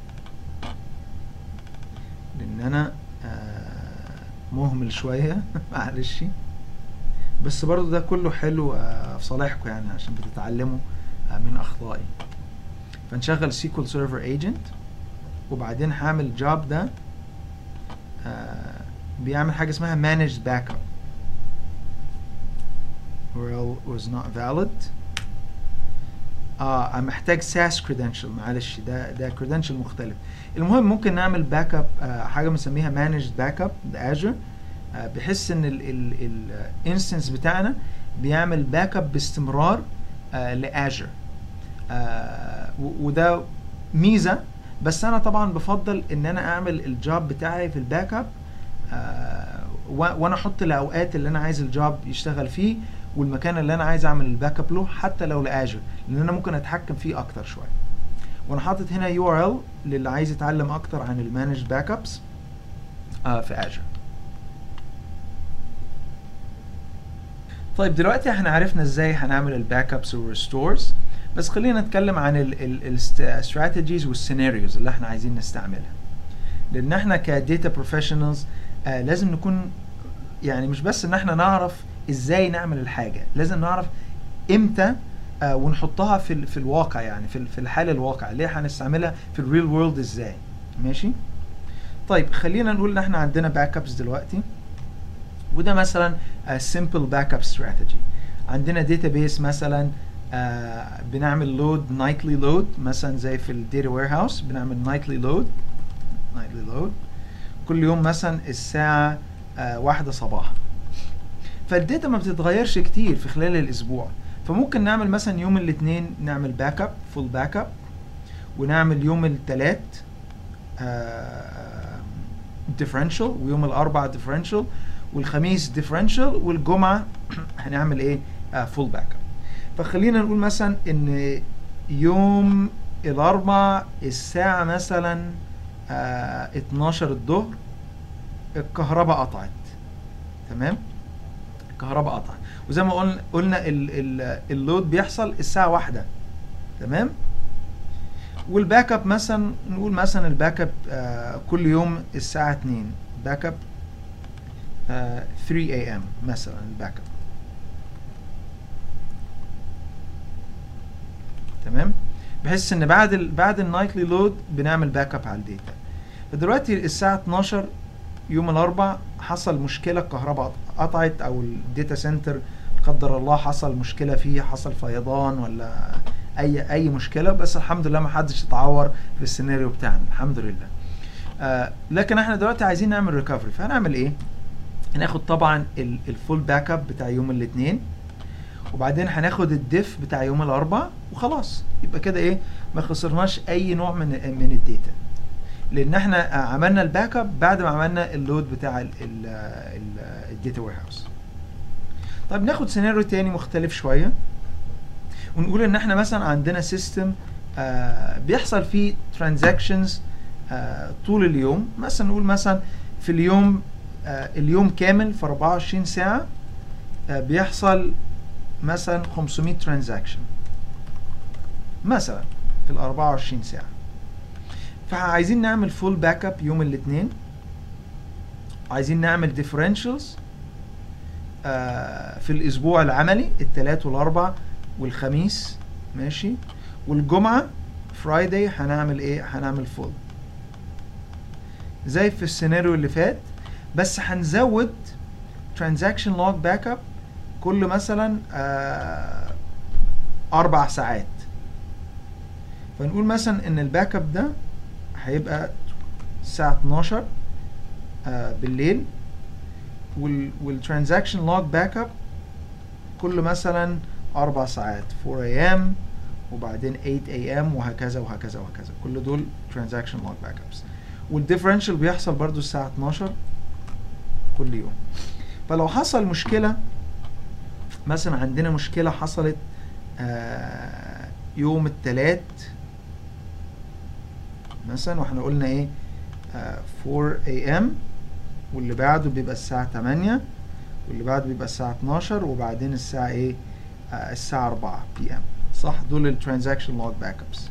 لان انا آه مهمل شويه معلش بس برضو ده كله حلو آه في صالحكم يعني عشان بتتعلموا آه من اخطائي فنشغل سيكول سيرفر ايجنت وبعدين هعمل جوب ده آه بيعمل حاجه اسمها managed backup URL was not valid اه محتاج ساس كريدنشال معلش ده ده كريدنشال مختلف المهم ممكن نعمل باك اب آه حاجه بنسميها مانجد باك اب باجر آه بحيث ان الانستنس بتاعنا بيعمل باك اب باستمرار آه لاجر آه وده ميزه بس انا طبعا بفضل ان انا اعمل الجوب بتاعي في الباك اب آه وانا احط الاوقات اللي انا عايز الجوب يشتغل فيه والمكان اللي انا عايز اعمل الباك اب له حتى لو لاجر لان انا ممكن اتحكم فيه اكتر شويه وانا حاطط هنا يو ار ال للي عايز يتعلم اكتر عن المانج باك ابس آه في اجر طيب دلوقتي احنا عرفنا ازاي هنعمل الباك ابس والريستورز بس خلينا نتكلم عن الاستراتيجيز والسيناريوز اللي احنا عايزين نستعملها لان احنا كديتا بروفيشنالز آه لازم نكون يعني مش بس ان احنا نعرف ازاي نعمل الحاجه لازم نعرف امتى آه ونحطها في في الواقع يعني في في الحال الواقع ليه هنستعملها في الريل وورلد ازاي ماشي طيب خلينا نقول ان احنا عندنا باك ابس دلوقتي وده مثلا سمبل باك اب استراتيجي عندنا داتابيس مثلا آه بنعمل لود نايتلي لود مثلا زي في الداتا وير هاوس بنعمل نايتلي لود نايتلي لود كل يوم مثلا الساعه آه واحدة صباحا فالداتا ما بتتغيرش كتير في خلال الاسبوع فممكن نعمل مثلا يوم الاثنين نعمل باك اب فول باك اب ونعمل يوم الثلاث ديفرنشال ويوم الاربعاء ديفرنشال والخميس ديفرنشال والجمعه هنعمل ايه فول باك اب فخلينا نقول مثلا ان يوم الاربع الساعه مثلا آه 12 الظهر الكهرباء قطعت تمام الكهرباء قطعت وزي ما قلنا قلنا اللود بيحصل الساعه واحدة تمام والباك اب مثلا نقول مثلا الباك اب آه كل يوم الساعه 2 باك اب آه 3 اي ام مثلا الباك اب تمام بحيث ان بعد ال بعد النايتلي لود بنعمل باك اب على الداتا فدلوقتي الساعه 12 يوم الاربع حصل مشكله الكهرباء قطعت او الداتا سنتر قدر الله حصل مشكله فيه حصل فيضان ولا اي اي مشكله بس الحمد لله ما حدش اتعور في السيناريو بتاعنا الحمد لله آه لكن احنا دلوقتي عايزين نعمل ريكفري فهنعمل ايه هناخد طبعا الفول باك اب بتاع يوم الاثنين وبعدين هناخد الديف بتاع يوم الاربع وخلاص يبقى كده ايه ما خسرناش اي نوع من من الداتا لان احنا عملنا الباك اب بعد ما عملنا اللود بتاع الداتا وير هاوس طيب ناخد سيناريو تاني مختلف شويه ونقول ان احنا مثلا عندنا سيستم آه بيحصل فيه ترانزاكشنز آه طول اليوم مثلا نقول مثلا في اليوم آه اليوم كامل في 24 ساعه آه بيحصل مثلا 500 ترانزاكشن مثلا في ال 24 ساعه فعايزين نعمل فول باك اب يوم الاثنين عايزين نعمل ديفرنشالز آه في الاسبوع العملي الثلاث والاربع والخميس ماشي والجمعه فرايداي هنعمل ايه هنعمل فول زي في السيناريو اللي فات بس هنزود ترانزاكشن لوج باك اب كل مثلا آه اربع ساعات فنقول مثلا ان الباك اب ده هيبقى الساعة 12 آه بالليل والترانزاكشن لوج باك اب كل مثلا أربع ساعات 4 am وبعدين 8 am وهكذا وهكذا وهكذا كل دول ترانزاكشن لوج باك ابس والديفرنشال بيحصل برضو الساعة 12 كل يوم فلو حصل مشكلة مثلا عندنا مشكلة حصلت آه يوم الثلاث مثلا واحنا قلنا ايه آه 4 a.m. واللي بعده بيبقى الساعة 8 واللي بعده بيبقى الساعة 12 وبعدين الساعة ايه آه الساعة 4 p.m. صح دول الترانزاكشن لوج باك ابس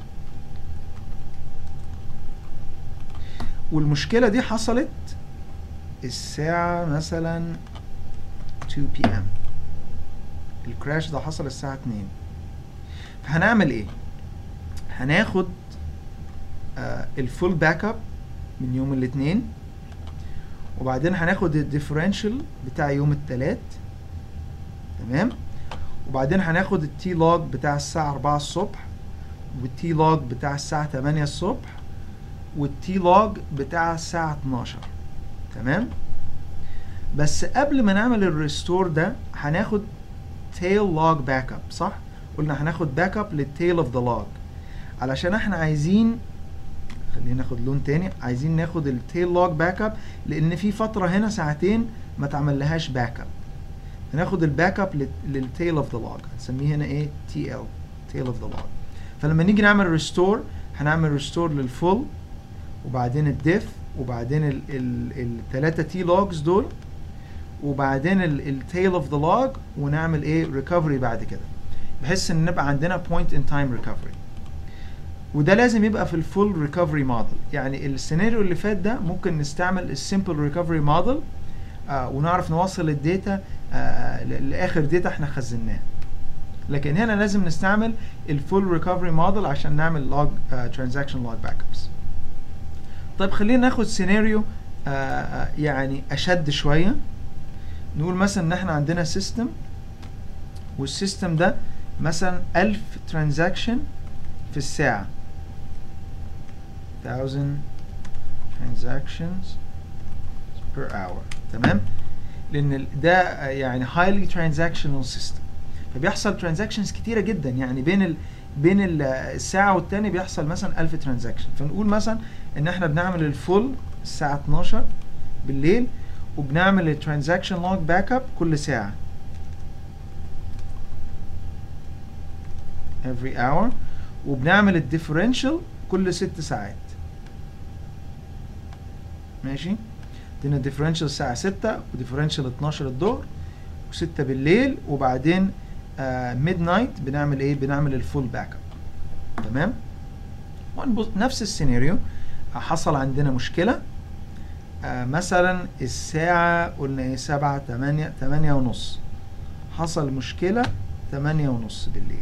والمشكلة دي حصلت الساعة مثلا 2 p.m. الكراش ده حصل الساعة 2 فهنعمل ايه هناخد آه الفول باك اب من يوم الاثنين وبعدين هناخد الديفرنشال بتاع يوم الثلاث تمام وبعدين هناخد التي لوج بتاع الساعة 4 الصبح والتي لوج بتاع الساعة 8 الصبح والتي لوج بتاع الساعة 12 تمام بس قبل ما نعمل الريستور ده هناخد tail log backup صح قلنا هناخد باك اب للتيل اوف ذا log علشان احنا عايزين خلينا ناخد لون تاني عايزين ناخد التيل log باك اب لان في فتره هنا ساعتين ما تعملهاش باك اب هناخد الباك اب للتيل اوف ذا log هنسميه هنا ايه تي ال تيل اوف ذا log فلما نيجي نعمل ريستور هنعمل ريستور للفول وبعدين الديف وبعدين الثلاثه تي لوجز دول وبعدين التيل اوف ذا لوج ونعمل ايه ريكفري بعد كده بحيث ان نبقى عندنا بوينت ان تايم ريكفري وده لازم يبقى في الفول ريكفري موديل يعني السيناريو اللي فات ده ممكن نستعمل السمبل ريكفري موديل ونعرف نوصل الداتا آه لاخر داتا احنا خزناه لكن هنا لازم نستعمل الفول ريكفري موديل عشان نعمل لوج ترانزاكشن لوج باك ابس طيب خلينا ناخد سيناريو آه يعني اشد شويه نقول مثلا ان احنا عندنا سيستم والسيستم ده مثلا 1000 ترانزاكشن في الساعة 1000 transactions per hour تمام لان ده يعني highly transactional system فبيحصل transactions كتيرة جدا يعني بين ال بين الساعة والتاني بيحصل مثلا 1000 ترانزاكشن فنقول مثلا ان احنا بنعمل الفول الساعة 12 بالليل وبنعمل الترانزاكشن لوج باك اب كل ساعة every hour وبنعمل الديفرنشال كل ست ساعات ماشي عندنا ديفرنشال الساعة 6 وديفرنشال 12 الظهر و6 بالليل وبعدين ميد uh, نايت بنعمل ايه بنعمل الفول باك اب تمام نفس السيناريو حصل عندنا مشكلة آه مثلا الساعة قلنا ايه سبعة تمانية تمانية ونص حصل مشكلة تمانية ونص بالليل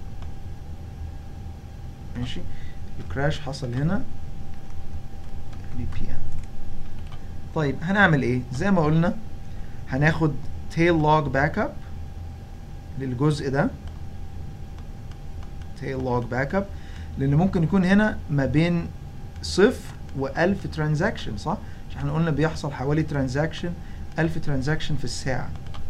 ماشي الكراش حصل هنا بي بي ام طيب هنعمل ايه زي ما قلنا هناخد tail log backup للجزء ده tail log backup لان ممكن يكون هنا ما بين صفر و1000 ترانزاكشن صح مش احنا قلنا بيحصل حوالي ترانزاكشن 1000 ترانزاكشن في الساعه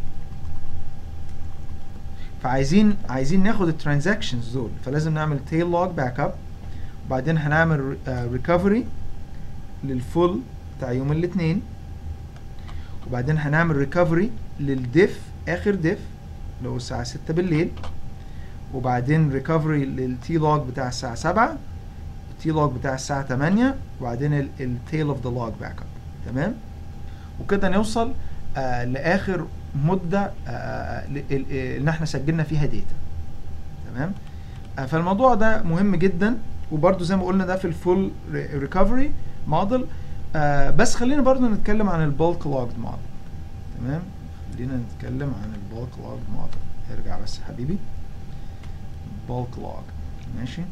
فعايزين عايزين ناخد الترانزاكشنز دول فلازم نعمل تيل لوج باك اب وبعدين هنعمل ريكفري للفول بتاع يوم الاثنين وبعدين هنعمل ريكفري للديف اخر ديف اللي هو الساعه 6 بالليل وبعدين ريكفري للتي لوج بتاع الساعه 7 التي لوج بتاع الساعه 8 وبعدين التيل اوف ذا لوج باك اب تمام وكده نوصل آه لاخر مده آه ان احنا سجلنا فيها داتا تمام آه فالموضوع ده مهم جدا وبرده زي ما قلنا ده في الفول ريكفري موديل بس خلينا برضو نتكلم عن البولك لوجد موديل تمام خلينا نتكلم عن البولك لوجد موديل ارجع بس يا حبيبي bulk log ماشي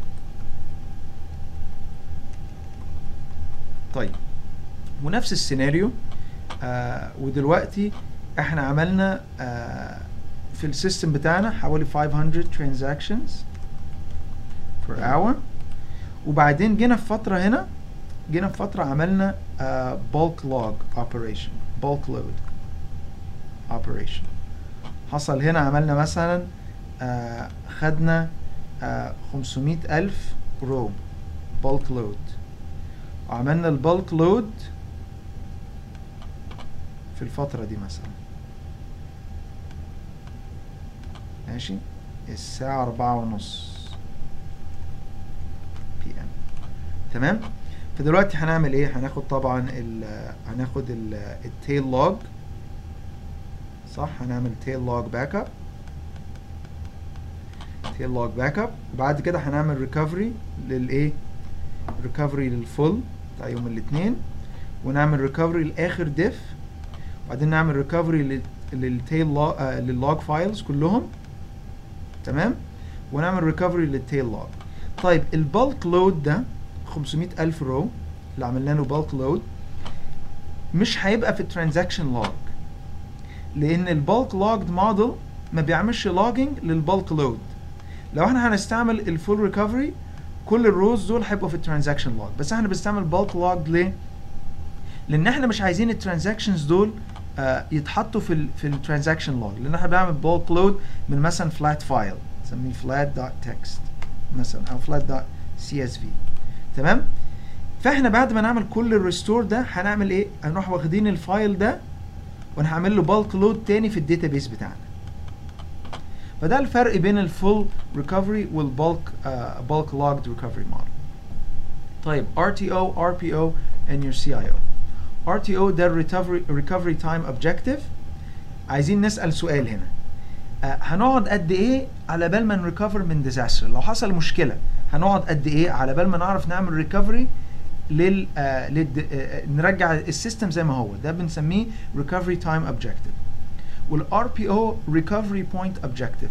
طيب ونفس السيناريو آه ودلوقتي احنا عملنا آه في السيستم بتاعنا حوالي 500 transactions per hour وبعدين جينا في فترة هنا جينا في فترة عملنا آه bulk log operation bulk load operation حصل هنا عملنا مثلا آه خدنا آه 500 ألف رو bulk load وعملنا البلك لود في الفترة دي مثلا ماشي الساعة أربعة ونص بي ام تمام فدلوقتي هنعمل ايه هناخد طبعا ال هناخد التيل لوج صح هنعمل تيل لوج باك اب تيل لوج باك اب وبعد كده هنعمل ريكفري للايه ريكفري للفول بتاع يوم الاثنين ونعمل ريكفري لاخر ديف وبعدين نعمل ريكفري للتيل لللوج فايلز كلهم تمام ونعمل ريكفري للتيل لوج طيب البلك لود ده 500 ألف رو اللي عملنا له بالك لود مش هيبقى في الترانزاكشن لوج لان البالك لوجد موديل ما بيعملش لوجينج للبالك لود لو احنا هنستعمل الفول ريكفري كل الروز دول هيبقوا في الترانزاكشن لوج بس احنا بنستعمل بالك لوج ليه لان احنا مش عايزين الترانزاكشنز دول آه يتحطوا في ال في الترانزاكشن لوج لان احنا بنعمل بالك لود من مثلا فلات فايل نسميه فلات دوت تكست مثلا او فلات دوت سي اس في تمام فاحنا بعد ما نعمل كل الريستور ده هنعمل ايه هنروح واخدين الفايل ده ونعمل له بالك لود تاني في الداتابيس بتاعنا فده الفرق بين الفول ريكفري والبالك بالك لوجد ريكفري موديل طيب RTO RPO and your CIO RTO ده recovery recovery time objective عايزين نسأل سؤال هنا آه هنقعد قد ايه على بال ما نريكفر من ديزاستر لو حصل مشكله هنقعد قد ايه على بال ما نعرف نعمل ريكفري لل, آه لل آه نرجع السيستم زي ما هو ده بنسميه recovery time objective والار بي او ريكفري بوينت اوبجكتيف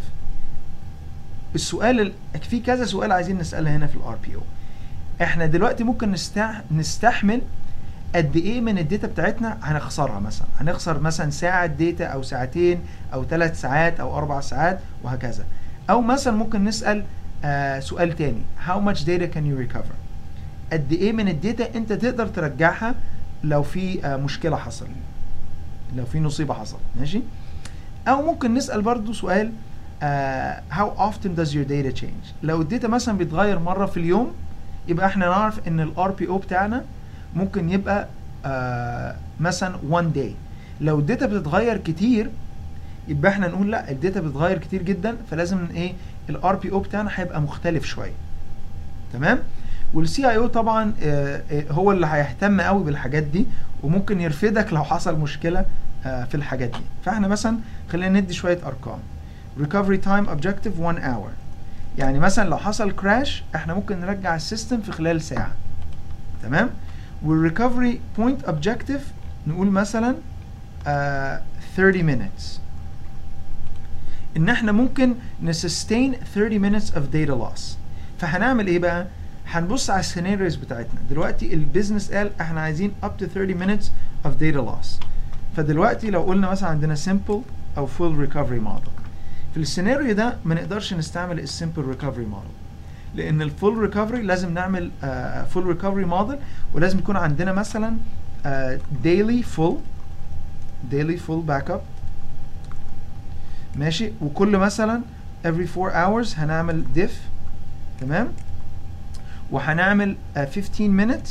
السؤال ال... في كذا سؤال عايزين نسالها هنا في الار بي او احنا دلوقتي ممكن نستح... نستحمل قد ايه من الداتا بتاعتنا هنخسرها مثلا هنخسر مثلا ساعه داتا او ساعتين او ثلاث ساعات او اربع ساعات وهكذا او مثلا ممكن نسال آه سؤال تاني how much data can you recover قد ايه من الداتا انت تقدر ترجعها لو في آه مشكله حصلت لو في نصيبه حصلت ماشي او ممكن نسال برضو سؤال آه how often does your data change لو الداتا مثلا بيتغير مره في اليوم يبقى احنا نعرف ان الار بي او بتاعنا ممكن يبقى آه مثلا 1 day لو الداتا بتتغير كتير يبقى احنا نقول لا الداتا بتتغير كتير جدا فلازم ايه الار بي او بتاعنا هيبقى مختلف شويه تمام والسي اي او طبعا آه هو اللي هيهتم قوي بالحاجات دي وممكن يرفدك لو حصل مشكله آه في الحاجات دي فاحنا مثلا خلينا ندي شويه ارقام recovery time objective 1 hour يعني مثلا لو حصل كراش احنا ممكن نرجع السيستم في خلال ساعه تمام والريكفري بوينت اوبجكتيف نقول مثلا آه 30 minutes ان احنا ممكن نسستين 30 minutes of data loss فهنعمل ايه بقى هنبص على السيناريوز بتاعتنا دلوقتي البيزنس قال احنا عايزين up to 30 minutes of data loss فدلوقتي لو قلنا مثلا عندنا simple او full recovery model في السيناريو ده ما نقدرش نستعمل السمبل ريكفري موديل لان الفول ريكفري لازم نعمل فول ريكفري موديل ولازم يكون عندنا مثلا ديلي فول ديلي فول باك اب ماشي وكل مثلا every 4 hours هنعمل diff تمام وهنعمل uh, 15 minutes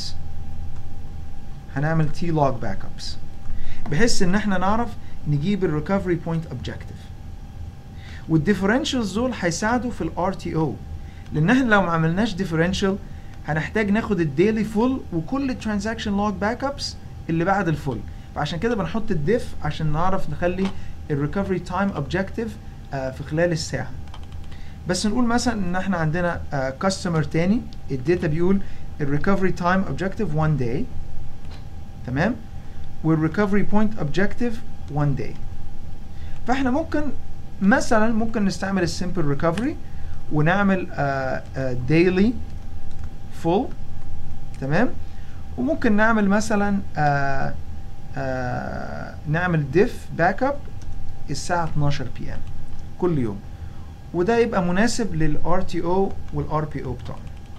هنعمل تي log backups بحيث ان احنا نعرف نجيب الريكفري بوينت اوبجكتيف والديفرنشالز دول هيساعدوا في الار تي او لان احنا لو ما عملناش ديفرنشال هنحتاج ناخد الديلي فول وكل الترانزاكشن لوج باك ابس اللي بعد الفول فعشان كده بنحط الديف عشان نعرف نخلي الريكفري تايم اوبجكتيف في خلال الساعه بس نقول مثلا ان احنا عندنا كاستمر uh, تاني الداتا بيقول الريكفري تايم اوبجكتيف 1 داي تمام والريكفري بوينت اوبجكتيف 1 داي فاحنا ممكن مثلا ممكن نستعمل السمبل ريكفري ونعمل ديلي uh, فول تمام وممكن نعمل مثلا uh, uh, نعمل ديف باك اب الساعه 12 بي ام كل يوم وده يبقى مناسب للار تي او والار بي او بتاعنا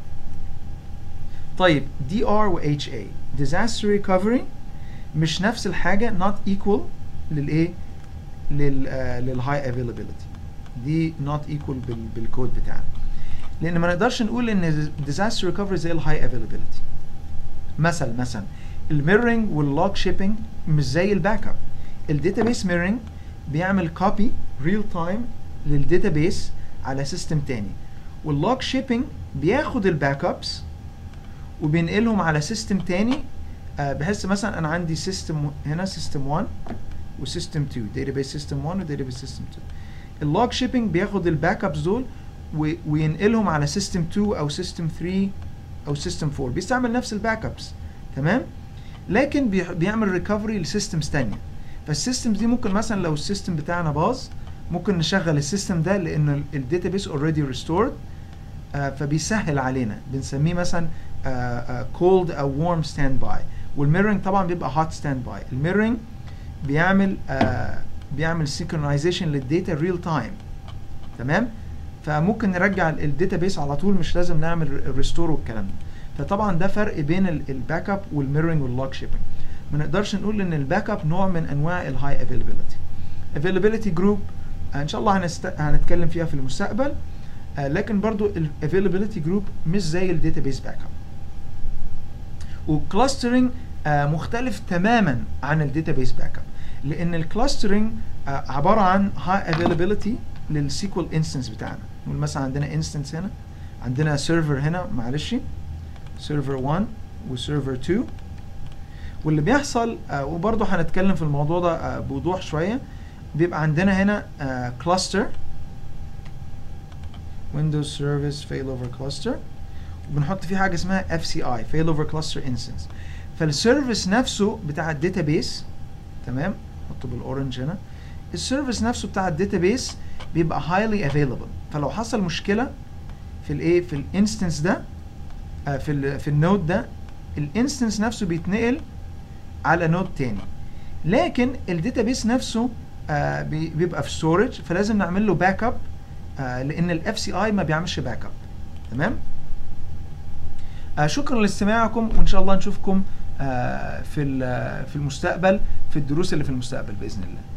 طيب دي ار و اتش اي disaster recovery مش نفس الحاجه not equal للايه لل للهاي افيلابيلتي دي not equal بال بالكود بتاعنا لان ما نقدرش نقول ان disaster recovery زي الهاي افيلابيلتي مثلا مثلا الميرنج واللوج شيبنج مش زي الباك اب الداتابيس ميرنج بيعمل كوبي ريل تايم للداتابيس على سيستم تاني واللوج شيبنج بياخد الباك ابس وبينقلهم على سيستم تاني آه بحيث مثلا انا عندي سيستم هنا سيستم 1 وسيستم 2 داتابيس سيستم 1 وداتابيس سيستم 2 اللوج شيبنج بياخد الباك ابس دول وينقلهم على سيستم 2 او سيستم 3 او سيستم 4 بيستعمل نفس الباك ابس تمام لكن بيعمل ريكفري لسيستمز تانية فالسيستمز دي ممكن مثلا لو السيستم بتاعنا باظ ممكن نشغل السيستم ده لان الداتابيس اوريدي ريستورد فبيسهل علينا بنسميه مثلا كولد او وارم ستاند باي والميرنج طبعا بيبقى هوت ستاند باي الميرنج بيعمل uh, بيعمل سينكرونايزيشن للداتا ريل تايم تمام فممكن نرجع الداتابيس على طول مش لازم نعمل ريستور والكلام ده فطبعا ده فرق بين الباك اب والميرورنج واللوج شيبنج ما نقدرش نقول ان الباك اب نوع من انواع الهاي افيلابيلتي افيلابيلتي جروب ان شاء الله هنست... هنتكلم فيها في المستقبل آه لكن برضو الافيلابيلتي جروب مش زي الداتابيس باك اب والكلاسترنج آه مختلف تماما عن الداتابيس باك اب لان الكلاسترنج آه عباره عن هاي افيلابيلتي للسيكوال انستنس بتاعنا نقول مثلا عندنا انستنس هنا عندنا سيرفر هنا معلش سيرفر 1 وسيرفر 2 واللي بيحصل آه وبرضه هنتكلم في الموضوع ده آه بوضوح شويه بيبقى عندنا هنا كلاستر Windows Service Failover Cluster وبنحط فيه حاجه اسمها FCI Failover Cluster Instance فالسيرفيس نفسه بتاع الداتابيس تمام نحطه بالاورنج هنا السيرفيس نفسه بتاع الداتابيس بيبقى highly available فلو حصل مشكله في الايه في الانستنس ده آه في ال في النود ده الانستنس نفسه بيتنقل على نود تاني لكن الداتابيس نفسه آه بيبقى في ستورج فلازم نعمل له باك اب آه لان الاف سي اي ما بيعملش باك اب تمام آه شكرا لاستماعكم وان شاء الله نشوفكم آه في في المستقبل في الدروس اللي في المستقبل باذن الله